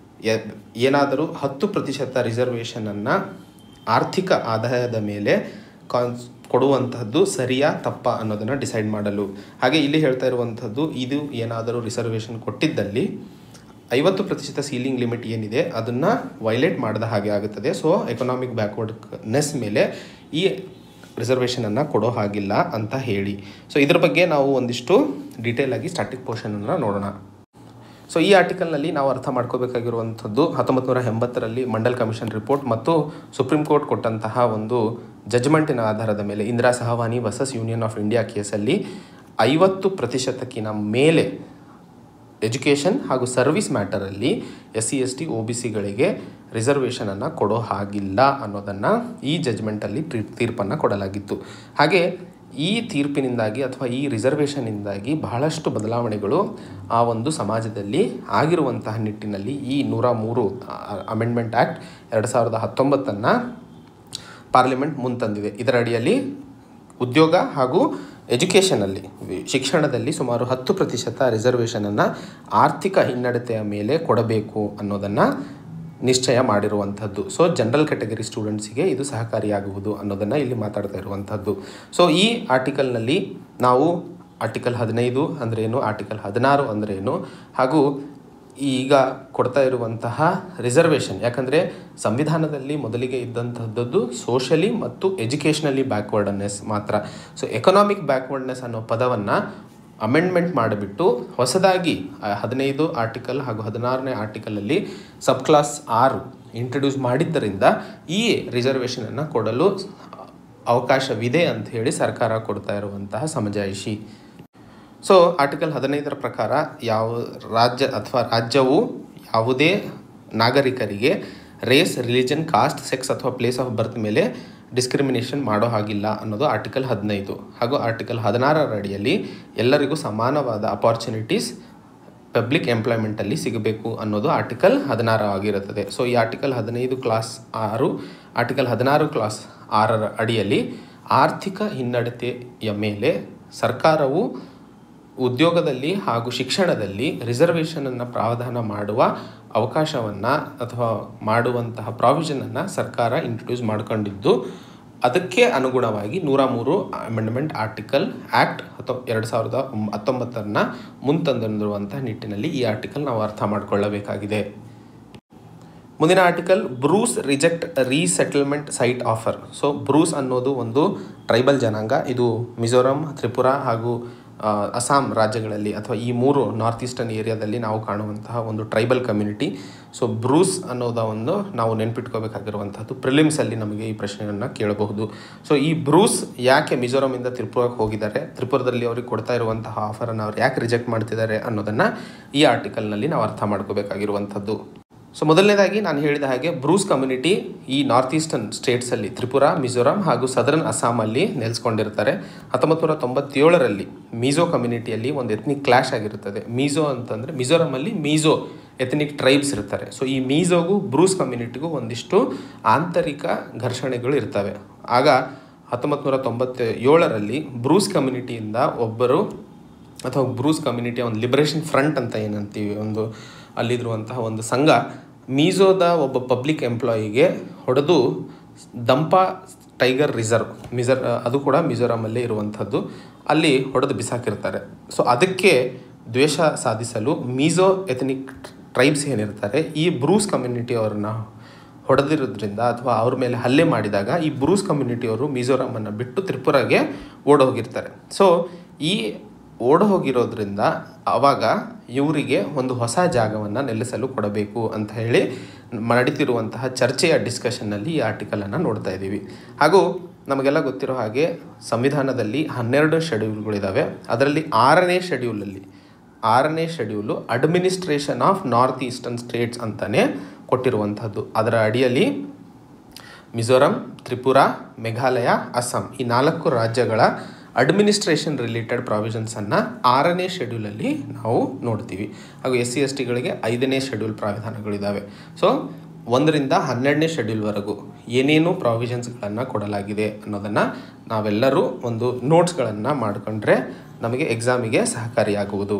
ಏನಾದರೂ ಹತ್ತು ಪ್ರತಿಶತ ರಿಸರ್ವೇಷನನ್ನು ಆರ್ಥಿಕ ಆದಾಯದ ಮೇಲೆ ಕಾನ್ಸ್ ಕೊಡುವಂತಹದ್ದು ಸರಿಯಾ ತಪ್ಪ ಅನ್ನೋದನ್ನು ಡಿಸೈಡ್ ಮಾಡಲು ಹಾಗೆ ಇಲ್ಲಿ ಹೇಳ್ತಾ ಇರುವಂಥದ್ದು ಇದು ಏನಾದರೂ ರಿಸರ್ವೇಷನ್ ಕೊಟ್ಟಿದ್ದಲ್ಲಿ ಐವತ್ತು ಪ್ರತಿಶತ ಸೀಲಿಂಗ್ ಲಿಮಿಟ್ ಏನಿದೆ ಅದನ್ನು ವೈಲೇಟ್ ಮಾಡಿದ ಹಾಗೆ ಆಗುತ್ತದೆ ಸೊ ಎಕನಾಮಿಕ್ ಬ್ಯಾಕ್ವರ್ಡ್ನೆಸ್ ಮೇಲೆ ಈ ರಿಸರ್ವೇಷನನ್ನು ಕೊಡೋ ಹಾಗಿಲ್ಲ ಅಂತ ಹೇಳಿ ಸೊ ಇದ್ರ ಬಗ್ಗೆ ನಾವು ಒಂದಿಷ್ಟು ಡೀಟೇಲ್ ಆಗಿ ಸ್ಟಾಟಿಕ್ ಪೋರ್ಷನನ್ನು ನೋಡೋಣ ಸೊ ಈ ಆರ್ಟಿಕಲ್ನಲ್ಲಿ ನಾವು ಅರ್ಥ ಮಾಡ್ಕೋಬೇಕಾಗಿರುವಂಥದ್ದು ಹತ್ತೊಂಬತ್ತು ನೂರ ಎಂಬತ್ತರಲ್ಲಿ ಮಂಡಲ್ ಕಮಿಷನ್ ರಿಪೋರ್ಟ್ ಮತ್ತು ಸುಪ್ರೀಂ ಕೋರ್ಟ್ ಕೊಟ್ಟಂತಹ ಒಂದು ಜಜ್ಮೆಂಟಿನ ಆಧಾರದ ಮೇಲೆ Indira Sawhney versus union of India ಕೇಸಲ್ಲಿ ಐವತ್ತು ಪ್ರತಿಶತಕ್ಕಿಂತ ಮೇಲೆ ಎಜುಕೇಷನ್ ಹಾಗೂ ಸರ್ವಿಸ್ ಮ್ಯಾಟರಲ್ಲಿ S C S T O B ಸಿಗಳಿಗೆ ರಿಸರ್ವೇಷನನ್ನು ಕೊಡೋ ಹಾಗಿಲ್ಲ ಅನ್ನೋದನ್ನು ಈ ಜಜ್ಮೆಂಟಲ್ಲಿ ತೀರ್ಪನ್ನು ಕೊಡಲಾಗಿತ್ತು ಹಾಗೆ ಈ ತೀರ್ಪಿನಿಂದಾಗಿ ಅಥವಾ ಈ ರಿಸರ್ವೇಷನ್ನಿಂದಾಗಿ ಬಹಳಷ್ಟು ಬದಲಾವಣೆಗಳು ಆ ಒಂದು ಸಮಾಜದಲ್ಲಿ ಆಗಿರುವಂತಹ ನಿಟ್ಟಿನಲ್ಲಿ ಈ ನೂರ ಮೂರು ಅಮೆಂಡ್ಮೆಂಟ್ ಆ್ಯಕ್ಟ್ ಎರಡು ಸಾವಿರದ ಹತ್ತೊಂಬತ್ತನ್ನು ಪಾರ್ಲಿಮೆಂಟ್ ಮುಂತಂದಿದೆ ಇದರ ಅಡಿಯಲ್ಲಿ ಉದ್ಯೋಗ ಹಾಗೂ ಎಜುಕೇಷನಲ್ಲಿ ಶಿಕ್ಷಣದಲ್ಲಿ ಸುಮಾರು ಹತ್ತು ಪ್ರತಿಶತ ರಿಸರ್ವೇಷನನ್ನು ಆರ್ಥಿಕ ಹಿನ್ನಡತೆಯ ಮೇಲೆ ಕೊಡಬೇಕು ಅನ್ನೋದನ್ನು ನಿಶ್ಚಯ ಮಾಡಿರುವಂಥದ್ದು ಸೊ ಜನರಲ್ ಕ್ಯಾಟಗರಿ ಸ್ಟೂಡೆಂಟ್ಸಿಗೆ ಇದು ಸಹಕಾರಿಯಾಗುವುದು ಅನ್ನೋದನ್ನು ಇಲ್ಲಿ ಮಾತಾಡ್ತಾ ಇರುವಂಥದ್ದು ಸೊ ಈ ಆರ್ಟಿಕಲ್ನಲ್ಲಿ ನಾವು ಆರ್ಟಿಕಲ್ ಹದಿನೈದು ಅಂದ್ರೇನು ಆರ್ಟಿಕಲ್ ಹದಿನಾರು ಅಂದ್ರೇನು ಹಾಗೂ ಈಗ ಕೊಡ್ತಾ ಇರುವಂತಹ ರಿಸರ್ವೇಷನ್ ಯಾಕಂದರೆ ಸಂವಿಧಾನದಲ್ಲಿ ಮೊದಲಿಗೆ ಇದ್ದಂಥದ್ದು ಸೋಷಲಿ ಮತ್ತು ಎಜುಕೇಷನಲಿ ಬ್ಯಾಕ್ವರ್ಡ್ನೆಸ್ ಮಾತ್ರ ಸೊ ಎಕನಾಮಿಕ್ ಬ್ಯಾಕ್ವರ್ಡ್ನೆಸ್ ಅನ್ನೋ ಪದವನ್ನು ಅಮೆಂಡ್ಮೆಂಟ್ ಮಾಡಿಬಿಟ್ಟು ಹೊಸದಾಗಿ ಹದಿನೈದು ಆರ್ಟಿಕಲ್ ಹಾಗೂ ಹದಿನಾರನೇ ಆರ್ಟಿಕಲಲ್ಲಿ ಸಬ್ ಕ್ಲಾಸ್ ಆರು ಇಂಟ್ರಡ್ಯೂಸ್ ಮಾಡಿದ್ದರಿಂದ ಈ ರಿಸರ್ವೇಷನನ್ನು ಕೊಡಲು ಅವಕಾಶವಿದೆ ಅಂತ ಹೇಳಿ ಸರ್ಕಾರ ಕೊಡ್ತಾ ಇರುವಂತಹ ಸಮಜಾಯಿಷಿ ಸೊ ಆರ್ಟಿಕಲ್ ಹದಿನೈದರ ಪ್ರಕಾರ ಯಾವ ರಾಜ್ಯ ಅಥವಾ ರಾಜ್ಯವು ಯಾವುದೇ ನಾಗರಿಕರಿಗೆ ರೇಸ್ ರಿಲಿಜನ್ ಕಾಸ್ಟ್ ಸೆಕ್ಸ್ ಅಥವಾ ಪ್ಲೇಸ್ ಆಫ್ ಬರ್ತ್ ಮೇಲೆ ಡಿಸ್ಕ್ರಿಮಿನೇಷನ್ ಮಾಡೋ ಹಾಗಿಲ್ಲ ಅನ್ನೋದು ಆರ್ಟಿಕಲ್ ಹದಿನೈದು ಹಾಗೂ ಆರ್ಟಿಕಲ್ ಹದಿನಾರರ ಅಡಿಯಲ್ಲಿ ಎಲ್ಲರಿಗೂ ಸಮಾನವಾದ ಅಪಾರ್ಚುನಿಟೀಸ್ ಪಬ್ಲಿಕ್ ಎಂಪ್ಲಾಯ್ಮೆಂಟಲ್ಲಿ ಸಿಗಬೇಕು ಅನ್ನೋದು ಆರ್ಟಿಕಲ್ ಹದಿನಾರು ಆಗಿರುತ್ತದೆ ಸೊ ಈ ಆರ್ಟಿಕಲ್ ಹದಿನೈದು ಕ್ಲಾಸ್ ಆರು ಆರ್ಟಿಕಲ್ ಹದಿನಾರು ಕ್ಲಾಸ್ ಆರರ ಅಡಿಯಲ್ಲಿ ಆರ್ಥಿಕ ಹಿನ್ನಡತೆಯ ಮೇಲೆ ಸರ್ಕಾರವು ಉದ್ಯೋಗದಲ್ಲಿ ಹಾಗೂ ಶಿಕ್ಷಣದಲ್ಲಿ ರಿಸರ್ವೇಷನನ್ನು ಪ್ರಾವಧಾನ ಮಾಡುವ ಅವಕಾಶವನ್ನು ಅಥವಾ ಮಾಡುವಂತಹ ಪ್ರಾವಿಷನನ್ನು ಸರ್ಕಾರ ಇಂಟ್ರೊಡ್ಯೂಸ್ ಮಾಡ್ಕೊಂಡಿದ್ದು ಅದಕ್ಕೆ ಅನುಗುಣವಾಗಿ ನೂರ ಮೂರು ಅಮೆಂಡ್ಮೆಂಟ್ ಆರ್ಟಿಕಲ್ ಆ್ಯಕ್ಟ್ ಹತ್ತೊ ಎರಡು ಸಾವಿರದ ಒಂಬ- ಹತ್ತೊಂಬತ್ತರನ್ನ ಮುಂತಂದಿರುವಂಥ ನಿಟ್ಟಿನಲ್ಲಿ ಈ ಆರ್ಟಿಕಲ್ ನಾವು ಅರ್ಥ ಮಾಡಿಕೊಳ್ಳಬೇಕಾಗಿದೆ ಮುಂದಿನ article Brus reject resettlement site offer so Brus ಅನ್ನೋದು ಒಂದು ಟ್ರೈಬಲ್ ಜನಾಂಗ ಇದು ಮಿಜೋರಾಂ ತ್ರಿಪುರಾ ಹಾಗೂ ಆ, ಅಸ್ಸಾಂ ರಾಜ್ಯಗಳಲ್ಲಿ ಅಥವಾ ಈ ಮೂರು ನಾರ್ತ್ ಈಸ್ಟರ್ನ್ ಏರಿಯಾದಲ್ಲಿ ನಾವು ಕಾಣುವಂತಹ ಒಂದು ಟ್ರೈಬಲ್ ಕಮ್ಯುನಿಟಿ ಸೊ ಬ್ರೂಸ್ ಅನ್ನೋದ ಒಂದು ನಾವು ನೆನ್ಪಿಟ್ಕೋಬೇಕಾಗಿರುವಂಥದ್ದು ಪ್ರಿಲಿಮ್ಸಲ್ಲಿ ನಮಗೆ ಈ ಪ್ರಶ್ನೆಯನ್ನು ಕೇಳಬಹುದು ಸೊ ಈ ಬ್ರೂಸ್ ಯಾಕೆ ಮಿಜೋರಾಮಿಂದ ತ್ರಿಪುರಕ್ಕೆ ಹೋಗಿದ್ದಾರೆ ತ್ರಿಪುರದಲ್ಲಿ ಅವ್ರಿಗೆ ಕೊಡ್ತಾ ಇರುವಂತಹ ಆಫರನ್ನು ಅವ್ರು ಯಾಕೆ ರಿಜೆಕ್ಟ್ ಮಾಡ್ತಿದ್ದಾರೆ ಅನ್ನೋದನ್ನು ಈ ಆರ್ಟಿಕಲ್ನಲ್ಲಿ ನಾವು ಅರ್ಥ ಮಾಡ್ಕೋಬೇಕಾಗಿರುವಂಥದ್ದು ಸೊ ಮೊದಲನೇದಾಗಿ ನಾನು ಹೇಳಿದ ಹಾಗೆ ಬ್ರೂಸ್ ಕಮ್ಯುನಿಟಿ ಈ ನಾರ್ತ್ ಈಸ್ಟರ್ನ್ ಸ್ಟೇಟ್ಸಲ್ಲಿ ತ್ರಿಪುರಾ ಮಿಜೋರಾಂ ಹಾಗೂ ಸದರ್ನ್ ಅಸ್ಸಾಮಲ್ಲಿ ನೆಲೆಸ್ಕೊಂಡಿರ್ತಾರೆ ಹತ್ತೊಂಬತ್ತು ನೂರ ತೊಂಬತ್ತೇಳರಲ್ಲಿ ಮೀಜೋ ಕಮ್ಯುನಿಟಿಯಲ್ಲಿ ಒಂದು ಎತ್ನಿಕ್ ಕ್ಲಾಶ್ ಆಗಿರುತ್ತದೆ ಮೀಜೋ ಅಂತಂದರೆ ಮಿಜೋರಾಮಲ್ಲಿ ಮೀಜೋ ಎಥನಿಕ್ ಟ್ರೈಬ್ಸ್ ಇರ್ತಾರೆ ಸೊ ಈ ಮೀಜೋಗೂ ಬ್ರೂಸ್ ಕಮ್ಯುನಿಟಿಗೂ ಒಂದಿಷ್ಟು ಆಂತರಿಕ ಘರ್ಷಣೆಗಳು ಇರ್ತವೆ ಆಗ ಹತ್ತೊಂಬತ್ತು ನೂರ ತೊಂಬತ್ತ ಏಳರಲ್ಲಿ ಬ್ರೂಸ್ ಕಮ್ಯುನಿಟಿಯಿಂದ ಒಬ್ಬರು ಅಥವಾ ಬ್ರೂಸ್ ಕಮ್ಯುನಿಟಿಯ ಒಂದು ಲಿಬರೇಷನ್ ಫ್ರಂಟ್ ಅಂತ ಏನಂತೀವಿ ಒಂದು ಅಲ್ಲಿರುವಂತಹ ಒಂದು ಸಂಘ ಮೀಜೋದ ಒಬ್ಬ ಪಬ್ಲಿಕ್ ಎಂಪ್ಲಾಯಿಗೆ ಹೊಡೆದು ದಂಪಾ ಟೈಗರ್ ರಿಸರ್ವ್ ಮಿಜರ್ ಅದು ಕೂಡ ಮಿಜೋರಾಮಲ್ಲೇ ಇರುವಂಥದ್ದು ಅಲ್ಲಿ ಹೊಡೆದು ಬಿಸಾಕಿರ್ತಾರೆ ಸೊ ಅದಕ್ಕೆ ದ್ವೇಷ ಸಾಧಿಸಲು ಮೀಜೋ ಎಥನಿಕ್ ಟ್ರೈಬ್ಸ್ ಏನಿರ್ತಾರೆ ಈ ಬ್ರೂಸ್ ಕಮ್ಯುನಿಟಿಯವ್ರನ್ನ ಹೊಡೆದಿರೋದ್ರಿಂದ ಅಥವಾ ಅವ್ರ ಮೇಲೆ ಹಲ್ಲೆ ಮಾಡಿದಾಗ ಈ ಬ್ರೂಸ್ ಕಮ್ಯುನಿಟಿಯವರು ಮಿಜೋರಾಮನ್ನು ಬಿಟ್ಟು ತ್ರಿಪುರಾಗೆ ಓಡೋಗಿರ್ತಾರೆ ಸೊ ಈ ಓಡ ಹೋಗಿರೋದ್ರಿಂದ ಆವಾಗ ಇವರಿಗೆ ಒಂದು ಹೊಸ ಜಾಗವನ್ನು ನೆಲೆಸಲು ಕೊಡಬೇಕು ಅಂತ ಹೇಳಿ ನಡೀತಿರುವಂತಹ ಚರ್ಚೆಯ ಡಿಸ್ಕಷನ್ನಲ್ಲಿ ಈ ಆರ್ಟಿಕಲನ್ನು ನೋಡ್ತಾ ಇದ್ದೀವಿ ಹಾಗೂ ನಮಗೆಲ್ಲ ಗೊತ್ತಿರೋ ಹಾಗೆ ಸಂವಿಧಾನದಲ್ಲಿ ಹನ್ನೆರಡು ಶೆಡ್ಯೂಲ್ಗಳಿದ್ದಾವೆ ಅದರಲ್ಲಿ ಆರನೇ ಶೆಡ್ಯೂಲಲ್ಲಿ ಆರನೇ schedule administration of north eastern states ಅಂತಲೇ ಕೊಟ್ಟಿರುವಂಥದ್ದು ಅದರ ಅಡಿಯಲ್ಲಿ ಮಿಜೋರಾಂ ತ್ರಿಪುರಾ ಮೇಘಾಲಯ ಅಸ್ಸಾಂ ಈ ನಾಲ್ಕು ರಾಜ್ಯಗಳ ಅಡ್ಮಿನಿಸ್ಟ್ರೇಷನ್ ರಿಲೇಟೆಡ್ ಪ್ರಾವಿಷನ್ಸನ್ನು ಆರನೇ ಶೆಡ್ಯೂಲಲ್ಲಿ ನಾವು ನೋಡ್ತೀವಿ ಹಾಗೂ ಎಸ್ ಸಿ ಎಸ್ ಟಿಗಳಿಗೆ ಐದನೇ ಶೆಡ್ಯೂಲ್ ಪ್ರಾವಿಧಾನಗಳಿದ್ದಾವೆ ಸೊ ಒಂದರಿಂದ ಹನ್ನೆರಡನೇ ಶೆಡ್ಯೂಲ್ವರೆಗೂ ಏನೇನು ಪ್ರಾವಿಷನ್ಸ್ಗಳನ್ನು ಕೊಡಲಾಗಿದೆ ಅನ್ನೋದನ್ನು ನಾವೆಲ್ಲರೂ ಒಂದು ನೋಟ್ಸ್ಗಳನ್ನು ಮಾಡಿಕೊಂಡ್ರೆ ನಮಗೆ ಎಕ್ಸಾಮಿಗೆ ಸಹಕಾರಿಯಾಗುವುದು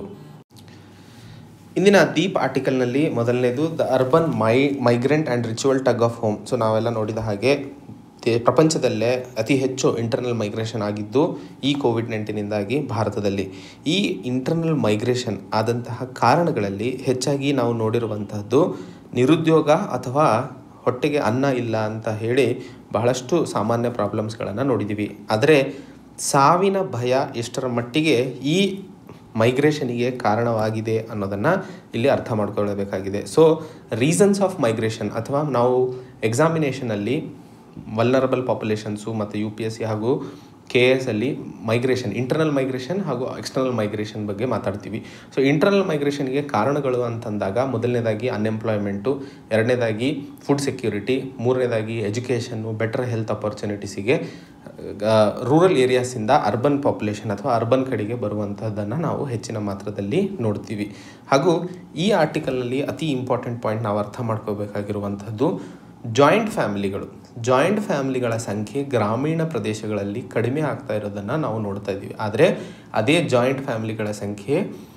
ಇಂದಿನ ದೀಪ್ ಆರ್ಟಿಕಲ್ನಲ್ಲಿ ಮೊದಲನೇದು the urban my migrant and ritual tug of home so ನಾವೆಲ್ಲ ನೋಡಿದ ಹಾಗೆ ದೇ- ಪ್ರಪಂಚದಲ್ಲೇ ಅತಿ ಹೆಚ್ಚು ಇಂಟರ್ನಲ್ ಮೈಗ್ರೇಷನ್ ಆಗಿದ್ದು ಈ ಕೋವಿಡ್ ನೈನ್ಟೀನಿಂದಾಗಿ ಭಾರತದಲ್ಲಿ ಈ ಇಂಟರ್ನಲ್ ಮೈಗ್ರೇಷನ್ ಆದಂತಹ ಕಾರಣಗಳಲ್ಲಿ ಹೆಚ್ಚಾಗಿ ನಾವು ನೋಡಿರುವಂತಹದ್ದು ನಿರುದ್ಯೋಗ ಅಥವಾ ಹೊಟ್ಟೆಗೆ ಅನ್ನ ಇಲ್ಲ ಅಂತ ಹೇಳಿ ಬಹಳಷ್ಟು ಸಾಮಾನ್ಯ ಪ್ರಾಬ್ಲಮ್ಸ್ಗಳನ್ನು ನೋಡಿದ್ದೀವಿ ಆದರೆ ಸಾವಿನ ಭಯ ಎಷ್ಟರ ಮಟ್ಟಿಗೆ ಈ ಮೈಗ್ರೇಷನಿಗೆ ಕಾರಣವಾಗಿದೆ ಅನ್ನೋದನ್ನು ಇಲ್ಲಿ ಅರ್ಥ ಮಾಡ್ಕೊಳ್ಳಬೇಕಾಗಿದೆ ಸೊ ರೀಸನ್ಸ್ ಆಫ್ ಮೈಗ್ರೇಷನ್ ಅಥವಾ ನಾವು ಎಕ್ಸಾಮಿನೇಷನಲ್ಲಿ ವಲ್ನರಬಲ್ ಪಾಪ್ಯುಲೇಷನ್ಸು ಮತ್ತು ಯು ಪಿ ಎಸ್ ಸಿ ಹಾಗೂ ಕೆ ಎಸ್ ಅಲ್ಲಿ ಮೈಗ್ರೇಷನ್ ಇಂಟರ್ನಲ್ ಮೈಗ್ರೇಷನ್ ಹಾಗೂ ಎಕ್ಸ್ಟರ್ನಲ್ ಮೈಗ್ರೇಷನ್ ಬಗ್ಗೆ ಮಾತಾಡ್ತೀವಿ ಸೊ ಇಂಟರ್ನಲ್ ಮೈಗ್ರೇಷನ್ಗೆ ಕಾರಣಗಳು ಅಂತಂದಾಗ ಮೊದಲನೇದಾಗಿ ಅನ್ಎಂಪ್ಲಾಯ್ಮೆಂಟು ಎರಡನೇದಾಗಿ ಫುಡ್ ಸೆಕ್ಯೂರಿಟಿ ಮೂರನೇದಾಗಿ ಎಜುಕೇಷನ್ನು ಬೆಟರ್ ಹೆಲ್ತ್ ಅಪರ್ಚುನಿಟೀಸಿಗೆ ರೂರಲ್ ಏರಿಯಾಸಿಂದ ಅರ್ಬನ್ ಪಾಪ್ಯುಲೇಷನ್ ಅಥವಾ ಅರ್ಬನ್ ಕಡೆಗೆ ಬರುವಂಥದ್ದನ್ನು ನಾವು ಹೆಚ್ಚಿನ ಮಾತ್ರದಲ್ಲಿ ನೋಡ್ತೀವಿ ಹಾಗೂ ಈ ಆರ್ಟಿಕಲ್ನಲ್ಲಿ ಅತಿ ಇಂಪಾರ್ಟೆಂಟ್ ಪಾಯಿಂಟ್ ನಾವು ಅರ್ಥ ಮಾಡ್ಕೋಬೇಕಾಗಿರುವಂಥದ್ದು ಜಾಯಿಂಟ್ ಫ್ಯಾಮಿಲಿಗಳು ಜಾಯಿಂಟ್ ಫ್ಯಾಮಿಲಿಗಳ ಸಂಖ್ಯೆ ಗ್ರಾಮೀಣ ಪ್ರದೇಶಗಳಲ್ಲಿ ಕಡಿಮೆ ಆಗ್ತಾ ಇರೋದನ್ನು ನಾವು ನೋಡ್ತಾ ಇದ್ದೀವಿ ಆದರೆ ಅದೇ ಜಾಯಿಂಟ್ ಫ್ಯಾಮಿಲಿಗಳ ಸಂಖ್ಯೆ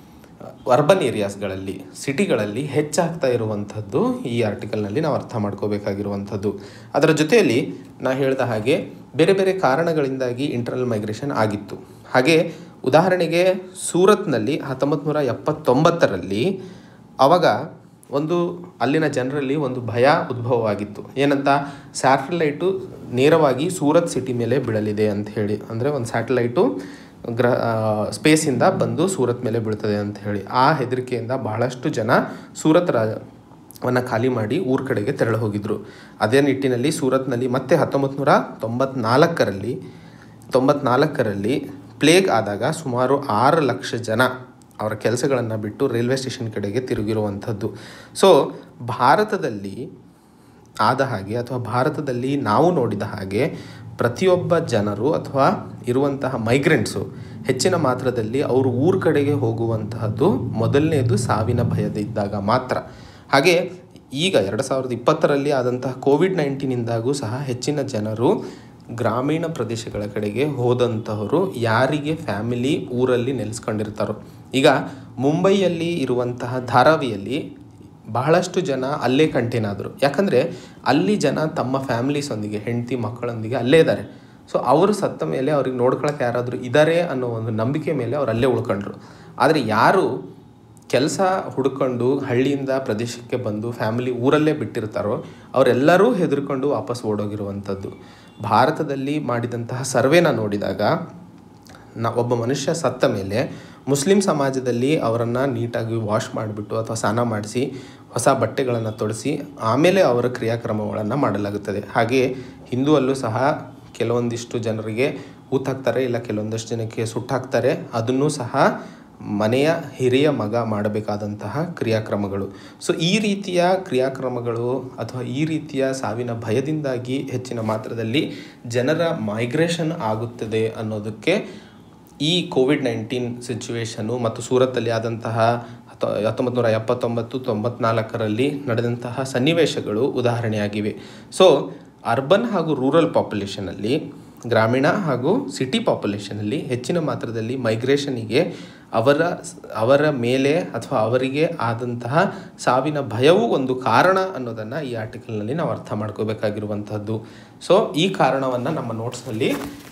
ಅರ್ಬನ್ ಏರಿಯಾಸ್ಗಳಲ್ಲಿ ಸಿಟಿಗಳಲ್ಲಿ ಹೆಚ್ಚಾಗ್ತಾ ಇರುವಂಥದ್ದು ಈ ಆರ್ಟಿಕಲ್ನಲ್ಲಿ ನಾವು ಅರ್ಥ ಮಾಡ್ಕೋಬೇಕಾಗಿರುವಂಥದ್ದು ಅದರ ಜೊತೆಯಲ್ಲಿ ನಾ ಹೇಳಿದ ಹಾಗೆ ಬೇರೆ ಬೇರೆ ಕಾರಣಗಳಿಂದಾಗಿ ಇಂಟರ್ನಲ್ ಮೈಗ್ರೇಷನ್ ಆಗಿತ್ತು ಹಾಗೆ ಉದಾಹರಣೆಗೆ ಸೂರತ್ನಲ್ಲಿ ಹತ್ತೊಂಬತ್ತು ನೂರ ಎಪ್ಪತ್ತೊಂಬತ್ತರಲ್ಲಿ ಅವಾಗ ಒಂದು ಅಲ್ಲಿನ ಜನರಲ್ಲಿ ಒಂದು ಭಯ ಉದ್ಭವವಾಗಿತ್ತು ಏನಂತ ಸ್ಯಾಟಲೈಟು ನೇರವಾಗಿ ಸೂರತ್ ಸಿಟಿ ಮೇಲೆ ಬೀಳಲಿದೆ ಅಂತ ಹೇಳಿ ಅಂದರೆ ಒಂದು ಸ್ಯಾಟಲೈಟು ಗ್ರಹ ಸ್ಪೇಸಿಂದ ಬಂದು ಸೂರತ್ ಮೇಲೆ ಬೀಳ್ತದೆ ಅಂತ ಹೇಳಿ ಆ ಹೆದರಿಕೆಯಿಂದ ಬಹಳಷ್ಟು ಜನ ಸೂರತ್ ರಾ ವನ್ನ ಖಾಲಿ ಮಾಡಿ ಊರ ಕಡೆಗೆ ತೆರಳಿ ಹೋಗಿದ್ರು ಅದೇ ನಿಟ್ಟಿನಲ್ಲಿ ಸೂರತ್ನಲ್ಲಿ ಮತ್ತೆ ಹತ್ತೊಂಬತ್ತು ನೂರ ತೊಂಬತ್ನಾಲ್ಕರಲ್ಲಿ ತೊಂಬತ್ನಾಲ್ಕರಲ್ಲಿ ಪ್ಲೇಗ್ ಆದಾಗ ಸುಮಾರು ಆರು ಲಕ್ಷ ಜನ ಅವರ ಕೆಲಸಗಳನ್ನು ಬಿಟ್ಟು ರೈಲ್ವೆ ಸ್ಟೇಷನ್ ಕಡೆಗೆ ತಿರುಗಿರುವಂಥದ್ದು ಸೊ ಭಾರತದಲ್ಲಿ ಆದ ಹಾಗೆ ಅಥವಾ ಭಾರತದಲ್ಲಿ ನಾವು ನೋಡಿದ ಹಾಗೆ ಪ್ರತಿಯೊಬ್ಬ ಜನರು ಅಥವಾ ಇರುವಂತಹ ಮೈಗ್ರೆಂಟ್ಸು ಹೆಚ್ಚಿನ ಮಾತ್ರದಲ್ಲಿ ಅವರು ಊರ ಕಡೆಗೆ ಹೋಗುವಂತಹದ್ದು ಮೊದಲನೇದು ಸಾವಿನ ಭಯದಿದ್ದಾಗ ಮಾತ್ರ ಹಾಗೆ ಈಗ ಎರಡು ಸಾವಿರದ ಇಪ್ಪತ್ತರಲ್ಲಿ ಆದಂತಹ ಕೋವಿಡ್ ನೈನ್ಟೀನಿಂದಾಗೂ ಸಹ ಹೆಚ್ಚಿನ ಜನರು ಗ್ರಾಮೀಣ ಪ್ರದೇಶಗಳ ಕಡೆಗೆ ಹೋದಂತಹವರು ಯಾರಿಗೆ ಫ್ಯಾಮಿಲಿ ಊರಲ್ಲಿ ನೆಲೆಸ್ಕೊಂಡಿರ್ತಾರೋ ಈಗ ಮುಂಬೈಯಲ್ಲಿ ಇರುವಂತಹ ಧಾರಾವಿಯಲ್ಲಿ ಬಹಳಷ್ಟು ಜನ ಅಲ್ಲೇ ಕಂಟೈನ್ ಆದರು ಯಾಕಂದರೆ ಅಲ್ಲಿ ಜನ ತಮ್ಮ ಫ್ಯಾಮಿಲೀಸೊಂದಿಗೆ ಹೆಂಡತಿ ಮಕ್ಕಳೊಂದಿಗೆ ಅಲ್ಲೇ ಇದ್ದಾರೆ ಸೊ ಅವರು ಸತ್ತ ಮೇಲೆ ಅವ್ರಿಗೆ ನೋಡ್ಕೊಳಕ್ಕೆ ಯಾರಾದರೂ ಇದ್ದಾರೆ ಅನ್ನೋ ಒಂದು ನಂಬಿಕೆ ಮೇಲೆ ಅವ್ರು ಅಲ್ಲೇ ಉಳ್ಕೊಂಡ್ರು ಆದರೆ ಯಾರು ಕೆಲಸ ಹುಡ್ಕೊಂಡು ಹಳ್ಳಿಯಿಂದ ಪ್ರದೇಶಕ್ಕೆ ಬಂದು ಫ್ಯಾಮಿಲಿ ಊರಲ್ಲೇ ಬಿಟ್ಟಿರ್ತಾರೋ ಅವರೆಲ್ಲರೂ ಹೆದರ್ಕೊಂಡು ವಾಪಸ್ ಓಡೋಗಿರುವಂಥದ್ದು ಭಾರತದಲ್ಲಿ ಮಾಡಿದಂತಹ ಸರ್ವೆನ ನೋಡಿದಾಗ ನ ಒಬ್ಬ ಮನುಷ್ಯ ಸತ್ತ ಮೇಲೆ ಮುಸ್ಲಿಂ ಸಮಾಜದಲ್ಲಿ ಅವರನ್ನು ನೀಟಾಗಿ ವಾಶ್ ಮಾಡಿಬಿಟ್ಟು ಅಥವಾ ಸ್ನಾನ ಮಾಡಿಸಿ ಹೊಸ ಬಟ್ಟೆಗಳನ್ನು ತೊಡಿಸಿ ಆಮೇಲೆ ಅವರ ಕ್ರಿಯಾಕ್ರಮಗಳನ್ನು ಮಾಡಲಾಗುತ್ತದೆ ಹಾಗೆಯೇ ಹಿಂದೂ ಸಹ ಕೆಲವೊಂದಿಷ್ಟು ಜನರಿಗೆ ಊತಾಕ್ತಾರೆ ಇಲ್ಲ ಕೆಲವೊಂದಷ್ಟು ಜನಕ್ಕೆ ಸುಟ್ಟಾಕ್ತಾರೆ ಅದನ್ನು ಸಹ ಮನೆಯ ಹಿರಿಯ ಮಗ ಮಾಡಬೇಕಾದಂತಹ ಕ್ರಿಯಾಕ್ರಮಗಳು ಸೊ ಈ ರೀತಿಯ ಕ್ರಿಯಾಕ್ರಮಗಳು ಅಥವಾ ಈ ರೀತಿಯ ಸಾವಿನ ಭಯದಿಂದಾಗಿ ಹೆಚ್ಚಿನ ಮಾತ್ರದಲ್ಲಿ ಜನರ ಮೈಗ್ರೇಷನ್ ಆಗುತ್ತದೆ ಅನ್ನೋದಕ್ಕೆ ಈ ಕೋವಿಡ್ ನೈನ್ಟೀನ್ ಸಿಚುವೇಶನು ಮತ್ತು ಸೂರತ್ತಲ್ಲಿ ಆದಂತಹ ಹತ್ತೊ ಹತ್ತೊಂಬತ್ತು ನೂರ ಎಪ್ಪತ್ತೊಂಬತ್ತು ತೊಂಬತ್ನಾಲ್ಕರಲ್ಲಿ ನಡೆದಂತಹ ಸನ್ನಿವೇಶಗಳು ಉದಾಹರಣೆಯಾಗಿವೆ ಸೊ ಅರ್ಬನ್ ಹಾಗೂ ರೂರಲ್ ಪಾಪ್ಯುಲೇಷನಲ್ಲಿ ಗ್ರಾಮೀಣ ಹಾಗೂ ಸಿಟಿ ಪಾಪ್ಯುಲೇಷನಲ್ಲಿ ಹೆಚ್ಚಿನ ಮಾತ್ರದಲ್ಲಿ ಮೈಗ್ರೇಷನಿಗೆ ಅವರ ಅವರ ಮೇಲೆ ಅಥವಾ ಅವರಿಗೆ ಆದಂತಹ ಸಾವಿನ ಭಯವೂ ಒಂದು ಕಾರಣ ಅನ್ನೋದನ್ನು ಈ ಆರ್ಟಿಕಲ್ನಲ್ಲಿ ನಾವು ಅರ್ಥ ಮಾಡ್ಕೋಬೇಕಾಗಿರುವಂಥದ್ದು ಸೊ ಈ ಕಾರಣವನ್ನು ನಮ್ಮ ನೋಟ್ಸ್ನಲ್ಲಿ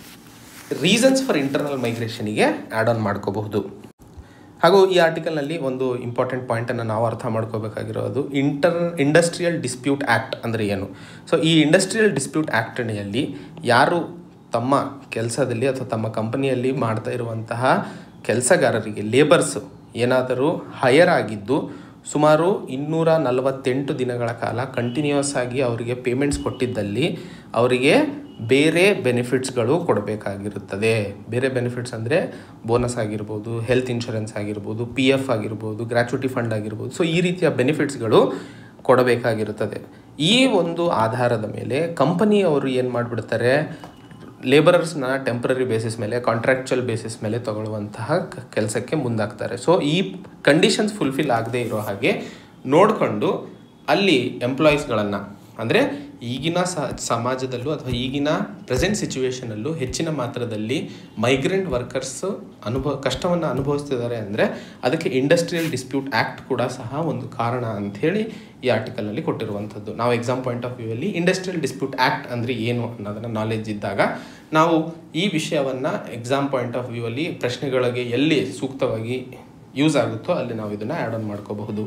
ರೀಸನ್ಸ್ ಫಾರ್ ಇಂಟರ್ನಲ್ ಮೈಗ್ರೇಷನಿಗೆ ಆ್ಯಡ್ ಆನ್ ಮಾಡ್ಕೋಬಹುದು ಹಾಗೂ ಈ ಆರ್ಟಿಕಲ್ನಲ್ಲಿ ಒಂದು ಇಂಪಾರ್ಟೆಂಟ್ ಪಾಯಿಂಟನ್ನು ನಾವು ಅರ್ಥ ಮಾಡ್ಕೋಬೇಕಾಗಿರೋದು ಇಂಟರ್ ಇಂಡಸ್ಟ್ರಿಯಲ್ ಡಿಸ್ಪ್ಯೂಟ್ ಆ್ಯಕ್ಟ್ ಅಂದರೆ ಏನು ಸೊ ಈ ಇಂಡಸ್ಟ್ರಿಯಲ್ ಡಿಸ್ಪ್ಯೂಟ್ ಆ್ಯಕ್ಟ್ ಅಡಿಯಲ್ಲಿ ಯಾರು ತಮ್ಮ ಕೆಲಸದಲ್ಲಿ ಅಥವಾ ತಮ್ಮ ಕಂಪನಿಯಲ್ಲಿ ಮಾಡ್ತಾ ಇರುವಂತಹ ಕೆಲಸಗಾರರಿಗೆ ಲೇಬರ್ಸು ಏನಾದರೂ ಹೈಯರ್ ಆಗಿದ್ದು ಸುಮಾರು ಇನ್ನೂರ ನಲವತ್ತೆಂಟು ದಿನಗಳ ಕಾಲ ಕಂಟಿನ್ಯೂಸ್ ಆಗಿ ಅವರಿಗೆ ಪೇಮೆಂಟ್ಸ್ ಕೊಟ್ಟಿದ್ದಲ್ಲಿ ಅವರಿಗೆ ಬೇರೆ ಬೆನಿಫಿಟ್ಸ್ಗಳು ಕೊಡಬೇಕಾಗಿರುತ್ತದೆ ಬೇರೆ ಬೆನಿಫಿಟ್ಸ್ ಅಂದರೆ ಬೋನಸ್ ಆಗಿರ್ಬೋದು ಹೆಲ್ತ್ ಇನ್ಶೂರೆನ್ಸ್ ಆಗಿರ್ಬೋದು ಪಿ ಎಫ್ ಆಗಿರ್ಬೋದು ಗ್ರ್ಯಾಚುಟಿ ಫಂಡ್ ಆಗಿರ್ಬೋದು ಸೊ ಈ ರೀತಿಯ ಬೆನಿಫಿಟ್ಸ್ಗಳು ಕೊಡಬೇಕಾಗಿರುತ್ತದೆ ಈ ಒಂದು ಆಧಾರದ ಮೇಲೆ ಕಂಪನಿಯವರು ಏನು ಮಾಡಿಬಿಡ್ತಾರೆ ಲೇಬರರ್ಸ್ನ ಟೆಂಪ್ರರಿ ಬೇಸಿಸ್ ಮೇಲೆ ಕಾಂಟ್ರಾಕ್ಚುಯಲ್ ಬೇಸಿಸ್ ಮೇಲೆ ತಗೊಳ್ಳುವಂತಹ ಕೆಲಸಕ್ಕೆ ಮುಂದಾಗ್ತಾರೆ ಸೊ ಈ ಕಂಡೀಷನ್ಸ್ ಫುಲ್ಫಿಲ್ ಆಗದೆ ಇರೋ ಹಾಗೆ ನೋಡಿಕೊಂಡು ಅಲ್ಲಿ ಎಂಪ್ಲಾಯೀಸ್ಗಳನ್ನು ಅಂದರೆ ಈಗಿನ ಸ ಸಮಾಜದಲ್ಲೂ ಅಥವಾ ಈಗಿನ ಪ್ರೆಸೆಂಟ್ ಸಿಚುವೇಷನಲ್ಲೂ ಹೆಚ್ಚಿನ ಮಾತ್ರದಲ್ಲಿ ಮೈಗ್ರೆಂಟ್ ವರ್ಕರ್ಸ್ ಅನುಭವ ಕಷ್ಟವನ್ನು ಅನುಭವಿಸ್ತಿದ್ದಾರೆ ಅಂದರೆ ಅದಕ್ಕೆ ಇಂಡಸ್ಟ್ರಿಯಲ್ ಡಿಸ್ಪ್ಯೂಟ್ ಆ್ಯಕ್ಟ್ ಕೂಡ ಸಹ ಒಂದು ಕಾರಣ ಅಂಥೇಳಿ ಈ ಆರ್ಟಿಕಲ್ನಲ್ಲಿ ಕೊಟ್ಟಿರುವಂಥದ್ದು ನಾವು ಎಕ್ಸಾಮ್ ಪಾಯಿಂಟ್ ಆಫ್ ವ್ಯೂ ಅಲ್ಲಿ ಇಂಡಸ್ಟ್ರಿಯಲ್ ಡಿಸ್ಪ್ಯೂಟ್ ಆ್ಯಕ್ಟ್ ಅಂದರೆ ಏನು ಅನ್ನೋದನ್ನು ನಾಲೆಜ್ ಇದ್ದಾಗ ನಾವು ಈ ವಿಷಯವನ್ನು ಎಕ್ಸಾಮ್ ಪಾಯಿಂಟ್ ಆಫ್ ವ್ಯೂ ಅಲ್ಲಿ ಪ್ರಶ್ನೆಗಳಿಗೆ ಎಲ್ಲಿ ಸೂಕ್ತವಾಗಿ ಯೂಸ್ ಆಗುತ್ತೋ ಅಲ್ಲಿ ನಾವು ಇದನ್ನು ಆ್ಯಡ್ ಆನ್ ಮಾಡ್ಕೋಬಹುದು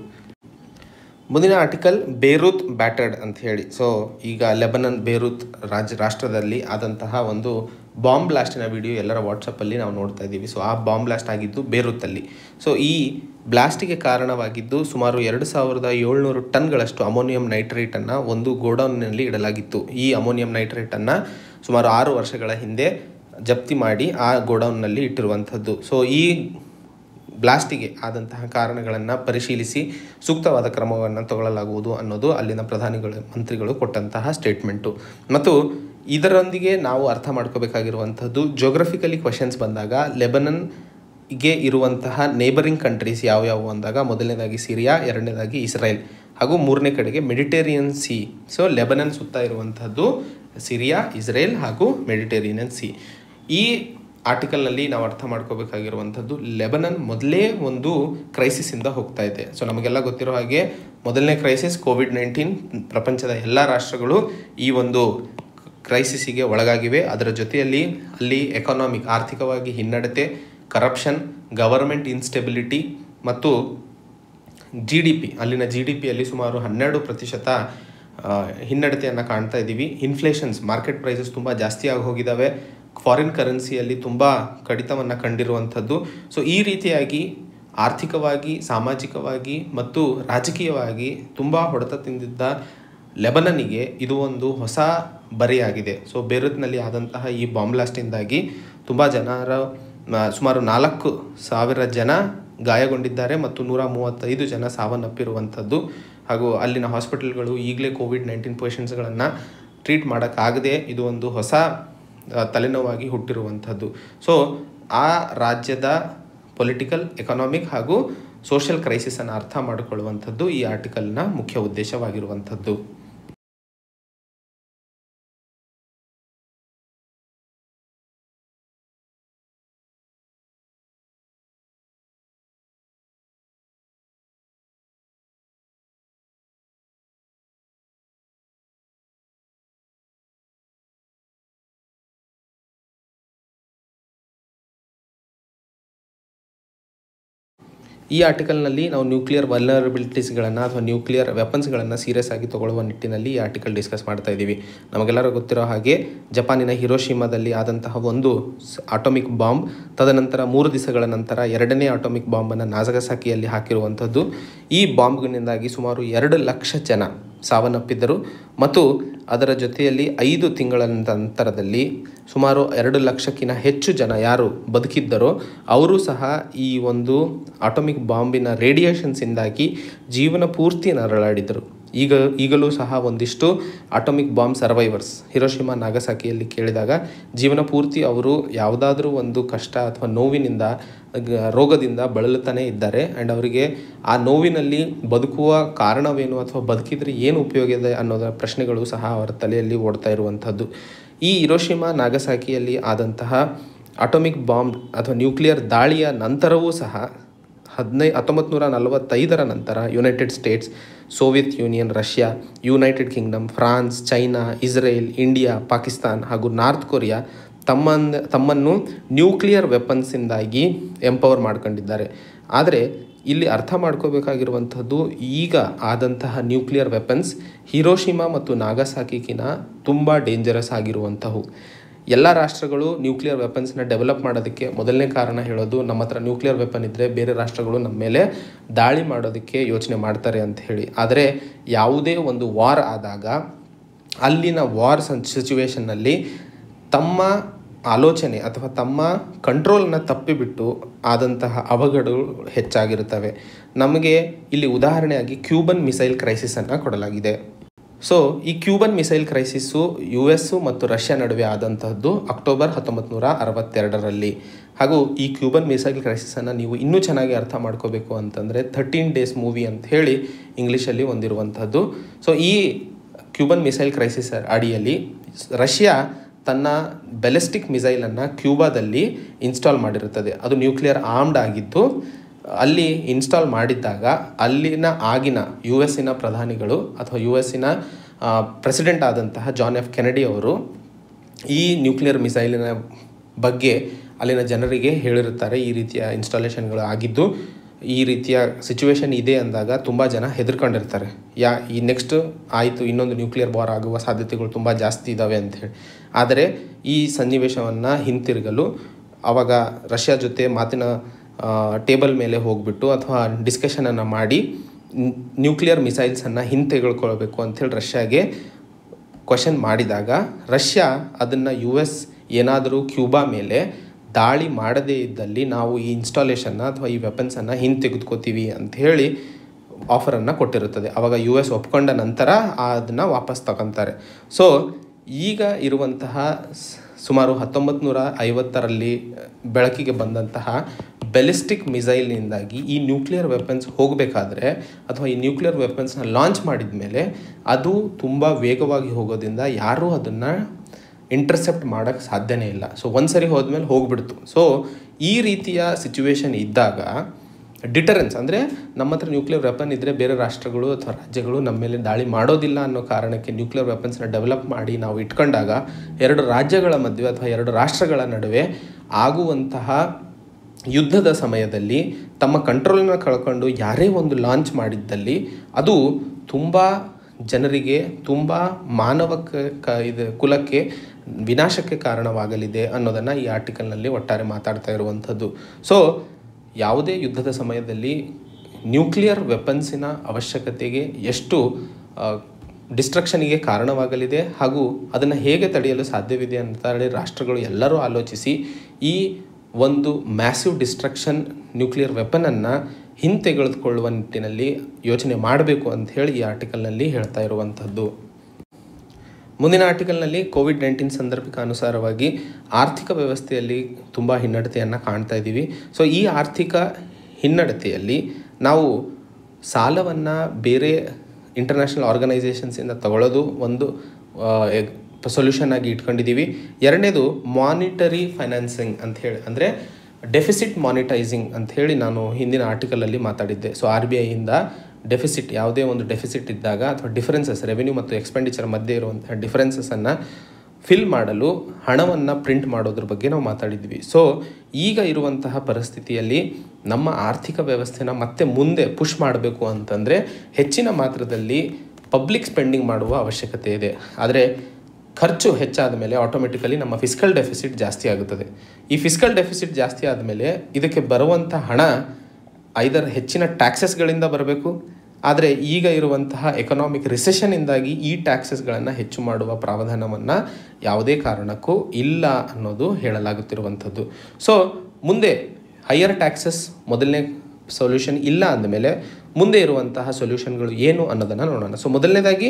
ಮುಂದಿನ ಆರ್ಟಿಕಲ್ ಬೇರೂತ್ ಬ್ಯಾಟರ್ಡ್ ಅಂತ ಹೇಳಿ ಸೊ ಈಗ ಲೆಬನನ್ ಬೇರೂತ್ ರಾಜ್ಯ ರಾಷ್ಟ್ರದಲ್ಲಿ ಆದಂತಹ ಒಂದು ಬಾಂಬ್ ಬ್ಲಾಸ್ಟಿನ ವಿಡಿಯೋ ಎಲ್ಲರ ವಾಟ್ಸಪ್ಪಲ್ಲಿ ನಾವು ನೋಡ್ತಾ ಇದ್ದೀವಿ ಸೊ ಆ ಬಾಂಬ್ ಬ್ಲಾಸ್ಟ್ ಆಗಿದ್ದು ಬೇರೂತಲ್ಲಿ ಸೊ ಈ ಬ್ಲಾಸ್ಟಿಗೆ ಕಾರಣವಾಗಿದ್ದು ಸುಮಾರು ಎರಡು ಸಾವಿರದ ಏಳ್ನೂರು ಟನ್ಗಳಷ್ಟು ಅಮೋನಿಯಂ ನೈಟ್ರೇಟನ್ನು ಒಂದು ಗೋಡೌನ್ನಲ್ಲಿ ಇಡಲಾಗಿತ್ತು ಈ ಅಮೋನಿಯಂ ನೈಟ್ರೇಟನ್ನು ಸುಮಾರು ಆರು ವರ್ಷಗಳ ಹಿಂದೆ ಜಪ್ತಿ ಮಾಡಿ ಆ ಗೋಡೌನ್ನಲ್ಲಿ ಇಟ್ಟಿರುವಂಥದ್ದು ಸೊ ಈ ಬ್ಲಾಸ್ಟಿಗೆ ಆದಂತಹ ಕಾರಣಗಳನ್ನು ಪರಿಶೀಲಿಸಿ ಸೂಕ್ತವಾದ ಕ್ರಮವನ್ನು ತಗೊಳ್ಳಲಾಗುವುದು ಅನ್ನೋದು ಅಲ್ಲಿನ ಪ್ರಧಾನಿಗಳು ಮಂತ್ರಿಗಳು ಕೊಟ್ಟಂತಹ ಸ್ಟೇಟ್ಮೆಂಟು ಮತ್ತು ಇದರೊಂದಿಗೆ ನಾವು ಅರ್ಥ ಮಾಡ್ಕೋಬೇಕಾಗಿರುವಂಥದ್ದು ಜೋಗ್ರಫಿಕಲಿ ಕ್ವಶನ್ಸ್ ಬಂದಾಗ ಲೆಬನನ್ಗೆ ಇರುವಂತಹ ನೇಬರಿಂಗ್ ಕಂಟ್ರೀಸ್ ಯಾವ್ಯಾವು ಅಂದಾಗ ಮೊದಲನೇದಾಗಿ ಸಿರಿಯಾ ಎರಡನೇದಾಗಿ ಇಸ್ರೇಲ್ ಹಾಗೂ ಮೂರನೇ ಕಡೆಗೆ ಮೆಡಿಟೇರಿಯನ್ ಸಿ ಸೊ ಲೆಬನನ್ ಸುತ್ತ ಇರುವಂಥದ್ದು ಸಿರಿಯಾ ಇಸ್ರೇಲ್ ಹಾಗೂ ಮೆಡಿಟೇರಿಯನ್ ಸಿ ಈ ಆರ್ಟಿಕಲ್ನಲ್ಲಿ ನಾವು ಅರ್ಥ ಮಾಡ್ಕೋಬೇಕಾಗಿರುವಂಥದ್ದು ಲೆಬನನ್ ಮೊದಲೇ ಒಂದು ಕ್ರೈಸಿಸಿಂದ ಹೋಗ್ತಾ ಇದೆ ಸೊ ನಮಗೆಲ್ಲ ಗೊತ್ತಿರೋ ಹಾಗೆ ಮೊದಲನೇ ಕ್ರೈಸಿಸ್ ಕೋವಿಡ್ ನೈನ್ಟೀನ್ ಪ್ರಪಂಚದ ಎಲ್ಲ ರಾಷ್ಟ್ರಗಳು ಈ ಒಂದು ಕ್ರೈಸಿಸಿಗೆ ಒಳಗಾಗಿವೆ ಅದರ ಜೊತೆಯಲ್ಲಿ ಅಲ್ಲಿ ಎಕಾನಾಮಿಕ್ ಆರ್ಥಿಕವಾಗಿ ಹಿನ್ನಡತೆ ಕರಪ್ಷನ್ ಗವರ್ಮೆಂಟ್ ಇನ್ಸ್ಟೆಬಿಲಿಟಿ ಮತ್ತು ಜಿ ಡಿ ಪಿ ಅಲ್ಲಿನ ಜಿ ಡಿ ಪಿಯಲ್ಲಿ ಸುಮಾರು ಹನ್ನೆರಡು ಪ್ರತಿಶತ ಹಿನ್ನಡತೆಯನ್ನು ಕಾಣ್ತಾ ಇದ್ದೀವಿ ಇನ್ಫ್ಲೇಷನ್ಸ್ ಮಾರ್ಕೆಟ್ ಪ್ರೈಸಸ್ ತುಂಬ ಜಾಸ್ತಿ ಆಗಿ ಹೋಗಿದ್ದಾವೆ ಫಾರಿನ್ ಕರೆನ್ಸಿಯಲ್ಲಿ ತುಂಬ ಕಡಿತವನ್ನು ಕಂಡಿರುವಂಥದ್ದು ಸೊ ಈ ರೀತಿಯಾಗಿ ಆರ್ಥಿಕವಾಗಿ ಸಾಮಾಜಿಕವಾಗಿ ಮತ್ತು ರಾಜಕೀಯವಾಗಿ ತುಂಬ ಹೊಡೆತ ತಿಂದಿದ್ದ ಲೆಬನನಿಗೆ ಇದು ಒಂದು ಹೊಸ ಬರೆಯಾಗಿದೆ ಸೊ ಬೇರೂತ್ನಲ್ಲಿ ಆದಂತಹ ಈ ಬಾಂಬ್ ಬ್ಲಾಸ್ಟಿಂದಾಗಿ ತುಂಬ ಜನರ ಸುಮಾರು ನಾಲ್ಕು ಸಾವಿರ ಜನ ಗಾಯಗೊಂಡಿದ್ದಾರೆ ಮತ್ತು ನೂರ ಮೂವತ್ತೈದು ಜನ ಸಾವನ್ನಪ್ಪಿರುವಂಥದ್ದು ಹಾಗೂ ಅಲ್ಲಿನ ಹಾಸ್ಪಿಟಲ್ಗಳು ಈಗಲೇ ಕೋವಿಡ್ ನೈನ್ಟೀನ್ ಪೇಷಂಟ್ಸ್ಗಳನ್ನು ಟ್ರೀಟ್ ಮಾಡೋಕ್ಕಾಗದೆ ಇದು ಒಂದು ಹೊಸ ತಲೆನೋವಾಗಿ ಹುಟ್ಟಿರುವಂಥದ್ದು ಸೊ ಆ ರಾಜ್ಯದ ಪೊಲಿಟಿಕಲ್ ಎಕನಾಮಿಕ್ ಹಾಗೂ ಸೋಷಿಯಲ್ ಕ್ರೈಸಿಸನ್ನು ಅರ್ಥ ಮಾಡಿಕೊಳ್ಳುವಂಥದ್ದು ಈ ಆರ್ಟಿಕಲ್ನ ಮುಖ್ಯ ಉದ್ದೇಶವಾಗಿರುವಂಥದ್ದು ಈ ಆರ್ಟಿಕಲ್ನಲ್ಲಿ ನಾವು ನ್ಯೂಕ್ಲಿಯರ್ ವಲ್ನರಬಿಲಿಟೀಸ್ಗಳನ್ನು ಅಥವಾ ನ್ಯೂಕ್ಲಿಯರ್ ವೆಪನ್ಸ್ಗಳನ್ನು ಸೀರಿಯಸ್ ಆಗಿ ತಗೊಳ್ಳುವ ನಿಟ್ಟಿನಲ್ಲಿ ಈ ಆರ್ಟಿಕಲ್ ಡಿಸ್ಕಸ್ ಮಾಡ್ತಾ ಇದ್ದೀವಿ ನಮಗೆಲ್ಲರೂ ಗೊತ್ತಿರೋ ಹಾಗೆ ಜಪಾನಿನ ಹಿರೋಶಿಮಾದಲ್ಲಿ ಆದಂತಹ ಒಂದು ಆಟೋಮಿಕ್ ಬಾಂಬ್ ತದನಂತರ ಮೂರು ದಿವಸಗಳ ನಂತರ ಎರಡನೇ ಆಟೋಮಿಕ್ ಬಾಂಬನ್ನು ನಾಜಗಸಾಕಿಯಲ್ಲಿ ಹಾಕಿರುವಂಥದ್ದು ಈ ಬಾಂಬ್ನಿಂದಾಗಿ ಸುಮಾರು ಎರಡು ಲಕ್ಷ ಜನ ಸಾವನ್ನಪ್ಪಿದ್ದರು ಮತ್ತು ಅದರ ಜೊತೆಯಲ್ಲಿ ಐದು ತಿಂಗಳ ನಂತರದಲ್ಲಿ ಸುಮಾರು ಎರಡು ಲಕ್ಷಕ್ಕಿಂತ ಹೆಚ್ಚು ಜನ ಯಾರು ಬದುಕಿದ್ದರೋ ಅವರು ಸಹ ಈ ಒಂದು ಆಟೋಮಿಕ್ ಬಾಂಬಿನ ರೇಡಿಯೇಷನ್ಸಿಂದಾಗಿ ಜೀವನ ಪೂರ್ತಿ ನರಳಾಡಿದರು ಈಗ ಈಗಲೂ ಸಹ ಒಂದಿಷ್ಟು ಆಟೋಮಿಕ್ ಬಾಂಬ್ ಸರ್ವೈವರ್ಸ್ ಹಿರೋಶಿಮಾ ನಾಗಸಾಕಿಯಲ್ಲಿ ಕೇಳಿದಾಗ ಜೀವನ ಪೂರ್ತಿ ಅವರು ಯಾವುದಾದ್ರೂ ಒಂದು ಕಷ್ಟ ಅಥವಾ ನೋವಿನಿಂದ ಗ- ರೋಗದಿಂದ ಬಳಲುತ್ತಾನೆ ಇದ್ದಾರೆ ಆ್ಯಂಡ್ ಅವರಿಗೆ ಆ ನೋವಿನಲ್ಲಿ ಬದುಕುವ ಕಾರಣವೇನು ಅಥವಾ ಬದುಕಿದ್ರೆ ಏನು ಉಪಯೋಗ ಇದೆ ಅನ್ನೋದರ ಪ್ರಶ್ನೆಗಳು ಸಹ ಅವರ ತಲೆಯಲ್ಲಿ ಓಡ್ತಾ ಇರುವಂಥದ್ದು ಈ ಹಿರೋಶಿಮಾ ನಾಗಸಾಕಿಯಲ್ಲಿ ಆದಂತಹ ಆಟೋಮಿಕ್ ಬಾಂಬ್ ಅಥವಾ ನ್ಯೂಕ್ಲಿಯರ್ ದಾಳಿಯ ನಂತರವೂ ಸಹ ಹದಿನೈ ಹತ್ತೊಂಬತ್ತು ನೂರ ನಲವತ್ತೈದರ ನಂತರ United States Soviet Union Russia United Kingdom France China Israel India Pakistan ಹಾಗೂ ನಾರ್ತ್ ಕೊರಿಯಾ ತಮ್ಮನ್ನ ತಮ್ಮನ್ನು ನ್ಯೂಕ್ಲಿಯರ್ ವೆಪನ್ಸಿಂದಾಗಿ ಎಂಪವರ್ ಮಾಡ್ಕೊಂಡಿದ್ದಾರೆ ಆದರೆ ಇಲ್ಲಿ ಅರ್ಥ ಮಾಡ್ಕೋಬೇಕಾಗಿರುವಂಥದ್ದು ಈಗ ಆದಂತಹ ನ್ಯೂಕ್ಲಿಯರ್ ವೆಪನ್ಸ್ ಹಿರೋಶಿಮಾ ಮತ್ತು ನಾಗಸಾಕಿಕಿನ ತುಂಬ ಡೇಂಜರಸ್ ಆಗಿರುವಂಥವು ಎಲ್ಲ ರಾಷ್ಟ್ರಗಳು ನ್ಯೂಕ್ಲಿಯರ್ ವೆಪನ್ಸ್ನ ಡೆವಲಪ್ ಮಾಡೋದಕ್ಕೆ ಮೊದಲನೇ ಕಾರಣ ಹೇಳೋದು ನಮ್ಮ ಹತ್ರ ನ್ಯೂಕ್ಲಿಯರ್ ವೆಪನ್ ಇದ್ದರೆ ಬೇರೆ ರಾಷ್ಟ್ರಗಳು ನಮ್ಮ ಮೇಲೆ ದಾಳಿ ಮಾಡೋದಕ್ಕೆ ಯೋಚನೆ ಮಾಡ್ತಾರೆ ಅಂತ ಹೇಳಿ ಆದರೆ ಯಾವುದೇ ಒಂದು ವಾರ್ ಆದಾಗ ಅಲ್ಲಿನ ವಾರ್ ಸಿಚುವೇಶನ್ನಲ್ಲಿ ತಮ್ಮ ಆಲೋಚನೆ ಅಥವಾ ತಮ್ಮ ಕಂಟ್ರೋಲ್ನ ತಪ್ಪಿಬಿಟ್ಟು ಆದಂತಹ ಅವಘಡಗಳು ಹೆಚ್ಚಾಗಿರುತ್ತವೆ ನಮಗೆ ಇಲ್ಲಿ ಉದಾಹರಣೆಯಾಗಿ ಕ್ಯೂಬನ್ ಮಿಸೈಲ್ ಕ್ರೈಸಿಸನ್ನು ಕೊಡಲಾಗಿದೆ ಸೊ ಈ Cuban missile crisis U S ಮತ್ತು ರಷ್ಯಾ ನಡುವೆ ಆದಂತಹದ್ದು ಅಕ್ಟೋಬರ್ ಹತ್ತೊಂಬತ್ತು ನೂರ ಅರವತ್ತೆರಡರಲ್ಲಿ ಹಾಗೂ ಈ ಕ್ಯೂಬನ್ ಮಿಸೈಲ್ ಕ್ರೈಸಿಸನ್ನು ನೀವು ಇನ್ನೂ ಚೆನ್ನಾಗಿ ಅರ್ಥ ಮಾಡ್ಕೋಬೇಕು ಅಂತಂದರೆ ಥರ್ಟೀನ್ ಡೇಸ್ ಮೂವಿ ಅಂತ ಹೇಳಿ ಇಂಗ್ಲೀಷಲ್ಲಿ ಹೊಂದಿರುವಂಥದ್ದು ಸೊ ಈ ಕ್ಯೂಬನ್ ಮಿಸೈಲ್ ಕ್ರೈಸಿಸ್ ಅಡಿಯಲ್ಲಿ ರಷ್ಯಾ ತನ್ನ ಬೆಲೆಸ್ಟಿಕ್ ಮಿಸೈಲನ್ನು ಕ್ಯೂಬಾದಲ್ಲಿ ಇನ್ಸ್ಟಾಲ್ ಮಾಡಿರುತ್ತದೆ ಅದು ನ್ಯೂಕ್ಲಿಯರ್ ಆರ್ಮ್ಡ್ ಆಗಿದ್ದು ಅಲ್ಲಿ ಇನ್ಸ್ಟಾಲ್ ಮಾಡಿದ್ದಾಗ ಅಲ್ಲಿನ ಆಗಿನ ಯು ಎಸ್ಸಿನ ಪ್ರಧಾನಿಗಳು ಅಥವಾ ಯು ಎಸ್ಸಿನ ಪ್ರೆಸಿಡೆಂಟ್ ಆದಂತಹ ಜಾನ್ ಎಫ್ ಕೆನಡಿ ಅವರು ಈ ನ್ಯೂಕ್ಲಿಯರ್ ಮಿಸೈಲಿನ ಬಗ್ಗೆ ಅಲ್ಲಿನ ಜನರಿಗೆ ಹೇಳಿರುತ್ತಾರೆ ಈ ರೀತಿಯ ಇನ್ಸ್ಟಾಲೇಷನ್ಗಳು ಆಗಿದ್ದು ಈ ರೀತಿಯ ಸಿಚುವೇಶನ್ ಇದೆ ಅಂದಾಗ ತುಂಬ ಜನ ಹೆದರ್ಕೊಂಡಿರ್ತಾರೆ ಯಾ ಈ ನೆಕ್ಸ್ಟ್ ಆಯಿತು ಇನ್ನೊಂದು ನ್ಯೂಕ್ಲಿಯರ್ ವಾರ್ ಆಗುವ ಸಾಧ್ಯತೆಗಳು ತುಂಬ ಜಾಸ್ತಿ ಇದ್ದಾವೆ ಅಂಥೇಳಿ ಆದರೆ ಈ ಸನ್ನಿವೇಶವನ್ನು ಹಿಂತಿರುಗಲು ಆವಾಗ ರಷ್ಯಾ ಜೊತೆ ಮಾತಿನ ಟೇಬಲ್ ಮೇಲೆ ಹೋಗಿಬಿಟ್ಟು ಅಥವಾ ಡಿಸ್ಕಷನನ್ನು ಮಾಡಿ ನ್ಯೂಕ್ಲಿಯರ್ ಮಿಸೈಲ್ಸನ್ನು ಹಿಂತೆಗೆಳ್ಕೊಳ್ಬೇಕು ಅಂಥೇಳಿ ರಷ್ಯಾಗೆ ಕ್ವಶನ್ ಮಾಡಿದಾಗ ರಷ್ಯಾ ಅದನ್ನು ಯು ಎಸ್ ಏನಾದರೂ ಕ್ಯೂಬಾ ಮೇಲೆ ದಾಳಿ ಮಾಡದೇ ಇದ್ದಲ್ಲಿ ನಾವು ಈ ಇನ್ಸ್ಟಾಲೇಷನ್ನ ಅಥವಾ ಈ ವೆಪನ್ಸನ್ನು ಹಿಂತೆಗೆದುಕೋತೀವಿ ಅಂತ ಹೇಳಿ ಆಫರನ್ನು ಕೊಟ್ಟಿರುತ್ತದೆ ಆವಾಗ ಯು ಎಸ್ ಒಪ್ಕೊಂಡ ನಂತರ ಅದನ್ನು ವಾಪಸ್ ತಗೊತಾರೆ ಸೊ ಈಗ ಇರುವಂತಹ ಸ್- ಸುಮಾರು ಹತ್ತೊಂಬತ್ತು ನೂರ ಐವತ್ತರಲ್ಲಿ ಬೆಳಕಿಗೆ ಬಂದಂತಹ ಬೆಲಿಸ್ಟಿಕ್ ಮಿಸೈಲ್ನಿಂದಾಗಿ ಈ ನ್ಯೂಕ್ಲಿಯರ್ ವೆಪನ್ಸ್ ಹೋಗಬೇಕಾದ್ರೆ ಅಥವಾ ಈ ನ್ಯೂಕ್ಲಿಯರ್ ವೆಪನ್ಸ್ನ ಲಾಂಚ್ ಮಾಡಿದ ಮೇಲೆ ಅದು ತುಂಬ ವೇಗವಾಗಿ ಹೋಗೋದ್ರಿಂದ ಯಾರೂ ಅದನ್ನು ಇಂಟರ್ಸೆಪ್ಟ್ ಮಾಡೋಕ್ಕೆ ಸಾಧ್ಯನೇ ಇಲ್ಲ ಸೊ ಒಂದು ಸರಿ ಹೋದ್ಮೇಲೆ ಹೋಗ್ಬಿಡ್ತು ಸೊ ಈ ರೀತಿಯ ಸಿಚುವೇಶನ್ ಇದ್ದಾಗ ಡಿಟರೆನ್ಸ್ ಅಂದರೆ ನಮ್ಮ ಹತ್ರ ನ್ಯೂಕ್ಲಿಯರ್ ವೆಪನ್ ಇದ್ದರೆ ಬೇರೆ ರಾಷ್ಟ್ರಗಳು ಅಥವಾ ರಾಜ್ಯಗಳು ನಮ್ಮ ಮೇಲೆ ದಾಳಿ ಮಾಡೋದಿಲ್ಲ ಅನ್ನೋ ಕಾರಣಕ್ಕೆ ನ್ಯೂಕ್ಲಿಯರ್ ವೆಪನ್ಸ್ನ ಡೆವಲಪ್ ಮಾಡಿ ನಾವು ಇಟ್ಕೊಂಡಾಗ ಎರಡು ರಾಜ್ಯಗಳ ಮಧ್ಯೆ ಅಥವಾ ಎರಡು ರಾಷ್ಟ್ರಗಳ ನಡುವೆ ಆಗುವಂತಹ ಯುದ್ಧದ ಸಮಯದಲ್ಲಿ ತಮ್ಮ ಕಂಟ್ರೋಲ್ನ ಕಳ್ಕೊಂಡು ಯಾರೇ ಒಂದು ಲಾಂಚ್ ಮಾಡಿದ್ದಲ್ಲಿ ಅದು ತುಂಬ ಜನರಿಗೆ ತುಂಬ ಮಾನವ ಕ- ಕ ಇದು ಕುಲಕ್ಕೆ ವಿನಾಶಕ್ಕೆ ಕಾರಣವಾಗಲಿದೆ ಅನ್ನೋದನ್ನು ಈ ಆರ್ಟಿಕಲ್ನಲ್ಲಿ ಒಟ್ಟಾರೆ ಮಾತಾಡ್ತಾ ಇರುವಂಥದ್ದು ಸೊ ಯಾವುದೇ ಯುದ್ಧದ ಸಮಯದಲ್ಲಿ ನ್ಯೂಕ್ಲಿಯರ್ ವೆಪನ್ಸಿನ ಅವಶ್ಯಕತೆಗೆ ಎಷ್ಟು ಡಿಸ್ಟ್ರಕ್ಷನಿಗೆ ಕಾರಣವಾಗಲಿದೆ ಹಾಗೂ ಅದನ್ನು ಹೇಗೆ ತಡೆಯಲು ಸಾಧ್ಯವಿದೆ ಅಂತ ಹೇಳಿ ರಾಷ್ಟ್ರಗಳು ಎಲ್ಲರೂ ಆಲೋಚಿಸಿ ಈ ಒಂದು ಮ್ಯಾಸಿವ್ ಡಿಸ್ಟ್ರಕ್ಷನ್ ನ್ಯೂಕ್ಲಿಯರ್ ವೆಪನನ್ನು ಹಿಂತೆಗೆದುಕೊಳ್ಳುವ ನಿಟ್ಟಿನಲ್ಲಿ ಯೋಚನೆ ಮಾಡಬೇಕು ಅಂತ ಹೇಳಿ ಈ ಆರ್ಟಿಕಲ್ನಲ್ಲಿ ಹೇಳ್ತಾ ಇರುವಂಥದ್ದು ಮುಂದಿನ ಆರ್ಟಿಕಲ್ನಲ್ಲಿ ಕೋವಿಡ್ ನೈನ್ಟೀನ್ ಸಂದರ್ಭಕ್ಕೆ ಅನುಸಾರವಾಗಿ ಆರ್ಥಿಕ ವ್ಯವಸ್ಥೆಯಲ್ಲಿ ತುಂಬ ಹಿನ್ನಡತೆಯನ್ನು ಕಾಣ್ತಾ ಇದ್ದೀವಿ ಸೊ ಈ ಆರ್ಥಿಕ ಹಿನ್ನಡತೆಯಲ್ಲಿ ನಾವು ಸಾಲವನ್ನು ಬೇರೆ ಇಂಟರ್ನ್ಯಾಷನಲ್ ಆರ್ಗನೈಸೇಷನ್ಸಿಂದ ತಗೊಳ್ಳೋದು ಒಂದು ಸೊಲ್ಯೂಷನ್ ಆಗಿ ಇಟ್ಕೊಂಡಿದ್ದೀವಿ ಎರಡನೇದು ಮಾನಿಟರಿ ಫೈನಾನ್ಸಿಂಗ್ ಅಂತ ಹೇಳಿ ಅಂದರೆ ಡೆಫಿಸಿಟ್ ಮಾನಿಟೈಸಿಂಗ್ ಅಂತ ಹೇಳಿ ನಾನು ಹಿಂದಿನ ಆರ್ಟಿಕಲಲ್ಲಿ ಮಾತಾಡಿದ್ದೆ ಸೊ ಆರ್ ಬಿ ಐಯಿಂದ ಡೆಫಿಸಿಟ್ ಯಾವುದೇ ಒಂದು ಡೆಫಿಸಿಟ್ ಇದ್ದಾಗ ಅಥವಾ ಡಿಫರೆನ್ಸಸ್ ರೆವೆನ್ಯೂ ಮತ್ತು ಎಕ್ಸ್ಪೆಂಡಿಚರ್ ಮಧ್ಯೆ ಇರುವಂತಹ ಡಿಫರೆನ್ಸಸನ್ನು ಫಿಲ್ ಮಾಡಲು ಹಣವನ್ನು ಪ್ರಿಂಟ್ ಮಾಡೋದ್ರ ಬಗ್ಗೆ ನಾವು ಮಾತಾಡಿದ್ವಿ ಸೊ ಈಗ ಇರುವಂತಹ ಪರಿಸ್ಥಿತಿಯಲ್ಲಿ ನಮ್ಮ ಆರ್ಥಿಕ ವ್ಯವಸ್ಥೆನ ಮತ್ತೆ ಮುಂದೆ ಪುಷ್ ಮಾಡಬೇಕು ಅಂತಂದರೆ ಹೆಚ್ಚಿನ ಮಾತ್ರದಲ್ಲಿ ಪಬ್ಲಿಕ್ ಸ್ಪೆಂಡಿಂಗ್ ಮಾಡುವ ಅವಶ್ಯಕತೆ ಇದೆ ಆದರೆ ಖರ್ಚು ಹೆಚ್ಚಾದ ಮೇಲೆ ಆಟೋಮೆಟಿಕಲಿ ನಮ್ಮ ಫಿಸಿಕಲ್ ಡೆಫಿಸಿಟ್ ಜಾಸ್ತಿ ಆಗುತ್ತದೆ ಈ ಫಿಸಿಕಲ್ ಡೆಫಿಸಿಟ್ ಜಾಸ್ತಿ ಆದಮೇಲೆ ಇದಕ್ಕೆ ಬರುವಂಥ ಹಣ ಐದರ್ ಹೆಚ್ಚಿನ ಟ್ಯಾಕ್ಸಸ್ಗಳಿಂದ ಬರಬೇಕು ಆದರೆ ಈಗ ಇರುವಂತಹ ಎಕನಾಮಿಕ್ ರಿಸೆಷನ್ನಿಂದಾಗಿ ಈ ಟ್ಯಾಕ್ಸಸ್ಗಳನ್ನು ಹೆಚ್ಚು ಮಾಡುವ ಪ್ರಾವಧಾನವನ್ನು ಯಾವುದೇ ಕಾರಣಕ್ಕೂ ಇಲ್ಲ ಅನ್ನೋದು ಹೇಳಲಾಗುತ್ತಿರುವಂಥದ್ದು ಸೊ ಮುಂದೆ ಹೈಯರ್ ಟ್ಯಾಕ್ಸಸ್ ಮೊದಲನೇ ಸೊಲ್ಯೂಷನ್ ಇಲ್ಲ ಅಂದಮೇಲೆ ಮುಂದೆ ಇರುವಂತಹ ಸೊಲ್ಯೂಷನ್ಗಳು ಏನು ಅನ್ನೋದನ್ನು ನೋಡೋಣ ಸೊ ಮೊದಲನೇದಾಗಿ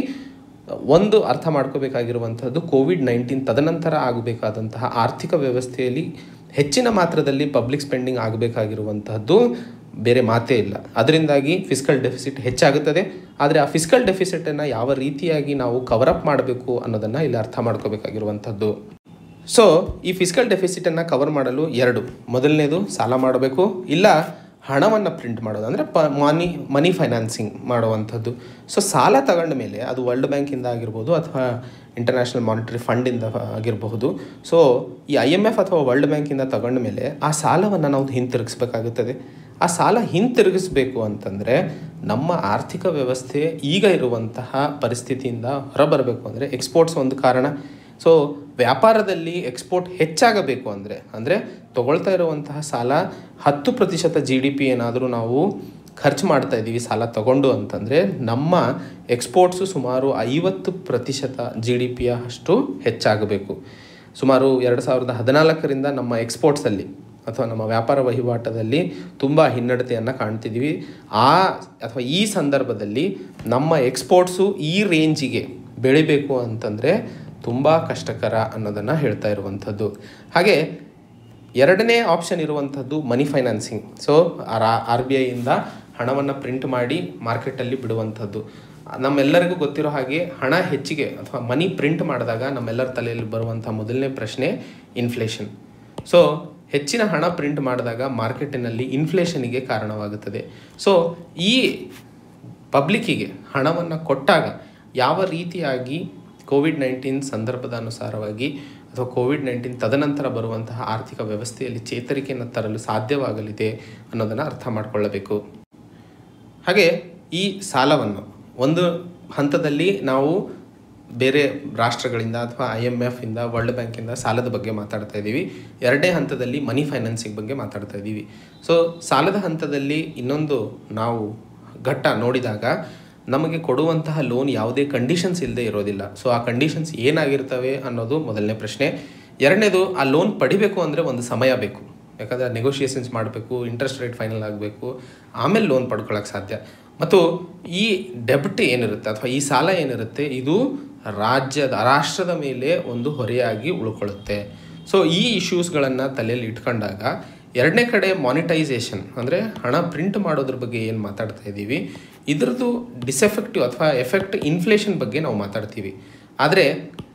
ಒಂದು ಅರ್ಥ ಮಾಡ್ಕೋಬೇಕಾಗಿರುವಂಥದ್ದು ಕೋವಿಡ್ ನೈನ್ಟೀನ್ ತದನಂತರ ಆಗಬೇಕಾದಂತಹ ಆರ್ಥಿಕ ವ್ಯವಸ್ಥೆಯಲ್ಲಿ ಹೆಚ್ಚಿನ ಮಾತ್ರದಲ್ಲಿ ಪಬ್ಲಿಕ್ ಸ್ಪೆಂಡಿಂಗ್ ಆಗಬೇಕಾಗಿರುವಂತಹದ್ದು ಬೇರೆ ಮಾತೇ ಇಲ್ಲ ಅದರಿಂದಾಗಿ ಫಿಸಿಕಲ್ ಡೆಫಿಸಿಟ್ ಹೆಚ್ಚಾಗುತ್ತದೆ ಆದರೆ ಆ ಫಿಸಿಕಲ್ ಡೆಫಿಸಿಟನ್ನು ಯಾವ ರೀತಿಯಾಗಿ ನಾವು ಕವರ್ ಅಪ್ ಮಾಡಬೇಕು ಅನ್ನೋದನ್ನು ಇಲ್ಲಿ ಅರ್ಥ ಮಾಡ್ಕೋಬೇಕಾಗಿರುವಂಥದ್ದು ಸೊ ಈ ಫಿಸಿಕಲ್ ಡೆಫಿಸಿಟನ್ನು ಕವರ್ ಮಾಡಲು ಎರಡು ಮೊದಲನೇದು ಸಾಲ ಮಾಡಬೇಕು ಇಲ್ಲ ಹಣವನ್ನು ಪ್ರಿಂಟ್ ಮಾಡೋದು ಅಂದರೆ ಪ ಮನಿ ಮನಿ ಫೈನಾನ್ಸಿಂಗ್ ಮಾಡುವಂಥದ್ದು ಸೊ ಸಾಲ ತಗೊಂಡ ಮೇಲೆ ಅದು ವರ್ಲ್ಡ್ ಬ್ಯಾಂಕಿಂದ ಆಗಿರ್ಬೋದು ಅಥವಾ ಇಂಟರ್ನ್ಯಾಷನಲ್ ಮಾನಿಟರಿ ಫಂಡಿಂದ ಆಗಿರಬಹುದು ಸೊ ಈ ಐ ಎಮ್ ಎಫ್ ಅಥವಾ ವರ್ಲ್ಡ್ ಬ್ಯಾಂಕಿಂದ ತಗೊಂಡ ಮೇಲೆ ಆ ಸಾಲವನ್ನು ನಾವು ಹಿಂತಿರುಗಿಸ್ಬೇಕಾಗುತ್ತದೆ ಆ ಸಾಲ ಹಿಂತಿರುಗಿಸ್ಬೇಕು ಅಂತಂದರೆ ನಮ್ಮ ಆರ್ಥಿಕ ವ್ಯವಸ್ಥೆ ಈಗ ಇರುವಂತಹ ಪರಿಸ್ಥಿತಿಯಿಂದ ಹೊರಬರಬೇಕು ಅಂದರೆ ಎಕ್ಸ್ಪೋರ್ಟ್ಸ್ ಒಂದು ಕಾರಣ ಸೊ ವ್ಯಾಪಾರದಲ್ಲಿ ಎಕ್ಸ್ಪೋರ್ಟ್ ಹೆಚ್ಚಾಗಬೇಕು ಅಂದರೆ ಅಂದರೆ ತಗೊಳ್ತಾ ಇರುವಂತಹ ಸಾಲ ಹತ್ತು ಪ್ರತಿಶತ ಜಿ ಡಿ ಪಿ ಏನಾದರೂ ನಾವು ಖರ್ಚು ಮಾಡ್ತಾ ಇದ್ದೀವಿ ಸಾಲ ತಗೊಂಡು ಅಂತಂದರೆ ನಮ್ಮ ಎಕ್ಸ್ಪೋರ್ಟ್ಸು ಸುಮಾರು ಐವತ್ತು ಪ್ರತಿಶತ ಜಿ ಡಿ ಪಿಯ ಅಷ್ಟು ಹೆಚ್ಚಾಗಬೇಕು ಸುಮಾರು ಎರಡು ಸಾವಿರದ ಹದಿನಾಲ್ಕರಿಂದ ನಮ್ಮ ಎಕ್ಸ್ಪೋರ್ಟ್ಸಲ್ಲಿ ಅಥವಾ ನಮ್ಮ ವ್ಯಾಪಾರ ವಹಿವಾಟದಲ್ಲಿ ತುಂಬ ಹಿನ್ನಡತೆಯನ್ನು ಕಾಣ್ತಿದ್ದೀವಿ ಆ ಅಥವಾ ಈ ಸಂದರ್ಭದಲ್ಲಿ ನಮ್ಮ ಎಕ್ಸ್ಪೋರ್ಟ್ಸು ಈ ರೇಂಜಿಗೆ ಬೆಳಿಬೇಕು ಅಂತಂದರೆ ತುಂಬ ಕಷ್ಟಕರ ಅನ್ನೋದನ್ನು ಹೇಳ್ತಾ ಇರುವಂಥದ್ದು ಹಾಗೆ ಎರಡನೇ ಆಪ್ಷನ್ ಇರುವಂಥದ್ದು money financing so R R B ಐಯಿಂದ ಹಣವನ್ನು ಪ್ರಿಂಟ್ ಮಾಡಿ ಮಾರ್ಕೆಟಲ್ಲಿ ಬಿಡುವಂಥದ್ದು ನಮ್ಮೆಲ್ಲರಿಗೂ ಗೊತ್ತಿರೋ ಹಾಗೆ ಹಣ ಹೆಚ್ಚಿಗೆ ಅಥವಾ ಮನಿ ಪ್ರಿಂಟ್ ಮಾಡಿದಾಗ ನಮ್ಮೆಲ್ಲರ ತಲೆಯಲ್ಲಿ ಬರುವಂಥ ಮೊದಲನೇ ಪ್ರಶ್ನೆ ಇನ್ಫ್ಲೇಷನ್ ಸೊ ಹೆಚ್ಚಿನ ಹಣ ಪ್ರಿಂಟ್ ಮಾಡಿದಾಗ ಮಾರ್ಕೆಟಿನಲ್ಲಿ ಇನ್ಫ್ಲೇಷನಿಗೆ ಕಾರಣವಾಗುತ್ತದೆ ಸೊ ಈ ಪಬ್ಲಿಕ್ಕಿಗೆ ಹಣವನ್ನು ಕೊಟ್ಟಾಗ ಯಾವ ರೀತಿಯಾಗಿ ಕೋವಿಡ್ ನೈನ್ಟೀನ್ ಸಂದರ್ಭದ ಅನುಸಾರವಾಗಿ ಅಥವಾ ಕೋವಿಡ್ ನೈನ್ಟೀನ್ ತದನಂತರ ಬರುವಂತಹ ಆರ್ಥಿಕ ವ್ಯವಸ್ಥೆಯಲ್ಲಿ ಚೇತರಿಕೆಯನ್ನು ತರಲು ಸಾಧ್ಯವಾಗಲಿದೆ ಅನ್ನೋದನ್ನು ಅರ್ಥ ಮಾಡಿಕೊಳ್ಳಬೇಕು ಹಾಗೆ ಈ ಸಾಲವನ್ನು ಒಂದು ಹಂತದಲ್ಲಿ ನಾವು ಬೇರೆ ರಾಷ್ಟ್ರಗಳಿಂದ ಅಥವಾ ಐ ಎಮ್ ಎಫ್ ಇಂದ ವರ್ಲ್ಡ್ ಬ್ಯಾಂಕಿಂದ ಸಾಲದ ಬಗ್ಗೆ ಮಾತಾಡ್ತಾ ಇದ್ದೀವಿ ಎರಡನೇ ಹಂತದಲ್ಲಿ ಮನಿ ಫೈನಾನ್ಸಿಂಗ್ ಬಗ್ಗೆ ಮಾತಾಡ್ತಾ ಇದ್ದೀವಿ ಸೊ ಸಾಲದ ಹಂತದಲ್ಲಿ ಇನ್ನೊಂದು ನಾವು ಘಟ್ಟ ನೋಡಿದಾಗ ನಮಗೆ ಕೊಡುವಂತಹ ಲೋನ್ ಯಾವುದೇ ಕಂಡೀಷನ್ಸ್ ಇಲ್ಲದೆ ಇರೋದಿಲ್ಲ ಸೊ ಆ ಕಂಡೀಷನ್ಸ್ ಏನಾಗಿರ್ತವೆ ಅನ್ನೋದು ಮೊದಲನೇ ಪ್ರಶ್ನೆ ಎರಡನೇದು ಆ ಲೋನ್ ಪಡಿಬೇಕು ಅಂದರೆ ಒಂದು ಸಮಯ ಬೇಕು ಯಾಕಂದರೆ ನೆಗೋಷಿಯೇಷನ್ಸ್ ಮಾಡಬೇಕು ಇಂಟ್ರೆಸ್ಟ್ ರೇಟ್ ಫೈನಲ್ ಆಗಬೇಕು ಆಮೇಲೆ ಲೋನ್ ಪಡ್ಕೊಳ್ಳೋಕೆ ಸಾಧ್ಯ ಮತ್ತು ಈ ಡೆಬ್ಟ್ ಏನಿರುತ್ತೆ ಅಥವಾ ಈ ಸಾಲ ಏನಿರುತ್ತೆ ಇದು ರಾಜ್ಯದ ರಾಷ್ಟ್ರದ ಮೇಲೆ ಒಂದು ಹೊರೆಯಾಗಿ ಉಳ್ಕೊಳ್ಳುತ್ತೆ ಸೊ ಈ ಇಶ್ಯೂಸ್ಗಳನ್ನು ತಲೆಯಲ್ಲಿ ಇಟ್ಕೊಂಡಾಗ ಎರಡನೇ ಕಡೆ ಮಾನಿಟೈಸೇಷನ್ ಅಂದರೆ ಹಣ ಪ್ರಿಂಟ್ ಮಾಡೋದ್ರ ಬಗ್ಗೆ ಏನು ಮಾತಾಡ್ತಾ ಇದ್ದೀವಿ ಇದ್ರದ್ದು ಡಿಸೆಫೆಕ್ಟಿವ್ ಅಥವಾ ಎಫೆಕ್ಟ್ ಇನ್ಫ್ಲೇಷನ್ ಬಗ್ಗೆ ನಾವು ಮಾತಾಡ್ತೀವಿ ಆದರೆ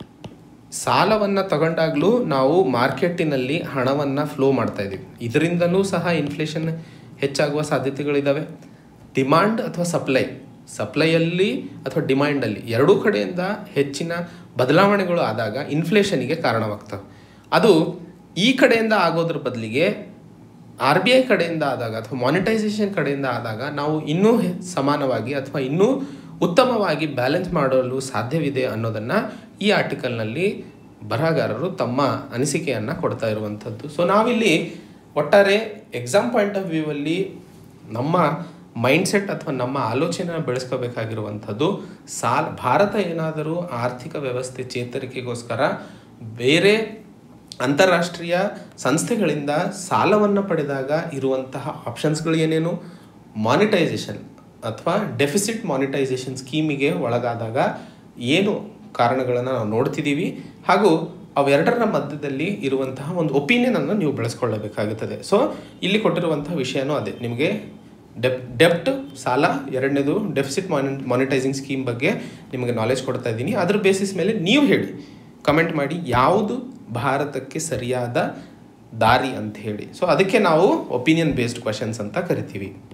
ಸಾಲವನ್ನು ತಗೊಂಡಾಗಲೂ ನಾವು ಮಾರ್ಕೆಟಿನಲ್ಲಿ ಹಣವನ್ನು ಫ್ಲೋ ಮಾಡ್ತಾ ಇದ್ದೀವಿ ಇದರಿಂದಲೂ ಸಹ ಇನ್ಫ್ಲೇಷನ್ ಹೆಚ್ಚಾಗುವ ಸಾಧ್ಯತೆಗಳಿದ್ದಾವೆ ಡಿಮಾಂಡ್ ಅಥವಾ ಸಪ್ಲೈ ಸಪ್ಲೈಯಲ್ಲಿ ಅಥವಾ ಡಿಮ್ಯಾಂಡಲ್ಲಿ ಎರಡೂ ಕಡೆಯಿಂದ ಹೆಚ್ಚಿನ ಬದಲಾವಣೆಗಳು ಆದಾಗ ಇನ್ಫ್ಲೇಷನಿಗೆ ಕಾರಣವಾಗ್ತವೆ ಅದು ಈ ಕಡೆಯಿಂದ ಆಗೋದ್ರ ಬದಲಿಗೆ ಆರ್ ಬಿ ಐ ಕಡೆಯಿಂದ ಆದಾಗ ಅಥವಾ ಮಾನಿಟೈಸೇಷನ್ ಕಡೆಯಿಂದ ಆದಾಗ ನಾವು ಇನ್ನೂ ಹೆ- ಸಮಾನವಾಗಿ ಅಥವಾ ಇನ್ನೂ ಉತ್ತಮವಾಗಿ ಬ್ಯಾಲೆನ್ಸ್ ಮಾಡಲು ಸಾಧ್ಯವಿದೆ ಅನ್ನೋದನ್ನು ಈ ಆರ್ಟಿಕಲ್ನಲ್ಲಿ ಬರಹಗಾರರು ತಮ್ಮ ಅನಿಸಿಕೆಯನ್ನು ಕೊಡ್ತಾ ಇರುವಂಥದ್ದು ಸೊ ನಾವಿಲ್ಲಿ ಒಟ್ಟಾರೆ ಎಕ್ಸಾಮ್ ಪಾಯಿಂಟ್ ಆಫ್ ವ್ಯೂ ಅಲ್ಲಿ ನಮ್ಮ ಮೈಂಡ್ಸೆಟ್ ಅಥವಾ ನಮ್ಮ ಆಲೋಚನೆ ಬೆಳೆಸ್ಕೋಬೇಕಾಗಿರುವಂಥದ್ದು ಸಾಲ ಭಾರತ ಏನಾದರೂ ಆರ್ಥಿಕ ವ್ಯವಸ್ಥೆ ಚೇತರಿಕೆಗೋಸ್ಕರ ಬೇರೆ ಅಂತಾರಾಷ್ಟ್ರೀಯ ಸಂಸ್ಥೆಗಳಿಂದ ಸಾಲವನ್ನು ಪಡೆದಾಗ ಇರುವಂತಹ ಆಪ್ಷನ್ಸ್ಗಳು ಏನೇನು ಮಾನಿಟೈಸೇಷನ್ ಅಥವಾ ಡೆಫಿಸಿಟ್ ಮಾನಿಟೈಸೇಷನ್ ಸ್ಕೀಮಿಗೆ ಒಳಗಾದಾಗ ಏನು ಕಾರಣಗಳನ್ನು ನಾವು ನೋಡ್ತಿದ್ದೀವಿ ಹಾಗೂ ಅವೆರಡರ ಮಧ್ಯದಲ್ಲಿ ಇರುವಂತಹ ಒಂದು ಒಪಿನಿಯನನ್ನು ನೀವು ಬೆಳೆಸ್ಕೊಳ್ಳಬೇಕಾಗುತ್ತದೆ ಸೊ ಇಲ್ಲಿ ಕೊಟ್ಟಿರುವಂತಹ ವಿಷಯನೂ ಅದೇ ನಿಮಗೆ ಡೆಪ್ ಡೆಪ್ಟ್ ಸಾಲ ಎರಡನೇದು ಡೆಫಿಸಿಟ್ ಮಾನಿ ಮಾನಿಟೈಸಿಂಗ್ ಸ್ಕೀಮ್ ಬಗ್ಗೆ ನಿಮಗೆ ನಾಲೆಜ್ ಕೊಡ್ತಾ ಇದ್ದೀನಿ ಅದ್ರ ಬೇಸಿಸ್ ಮೇಲೆ ನೀವು ಹೇಳಿ ಕಮೆಂಟ್ ಮಾಡಿ ಯಾವುದು ಭಾರತಕ್ಕೆ ಸರಿಯಾದ ದಾರಿ ಅಂತ ಹೇಳಿ ಸೊ ಅದಕ್ಕೆ ನಾವು ಒಪಿನಿಯನ್ ಬೇಸ್ಡ್ ಕ್ವಶನ್ಸ್ ಅಂತ ಕರಿತೀವಿ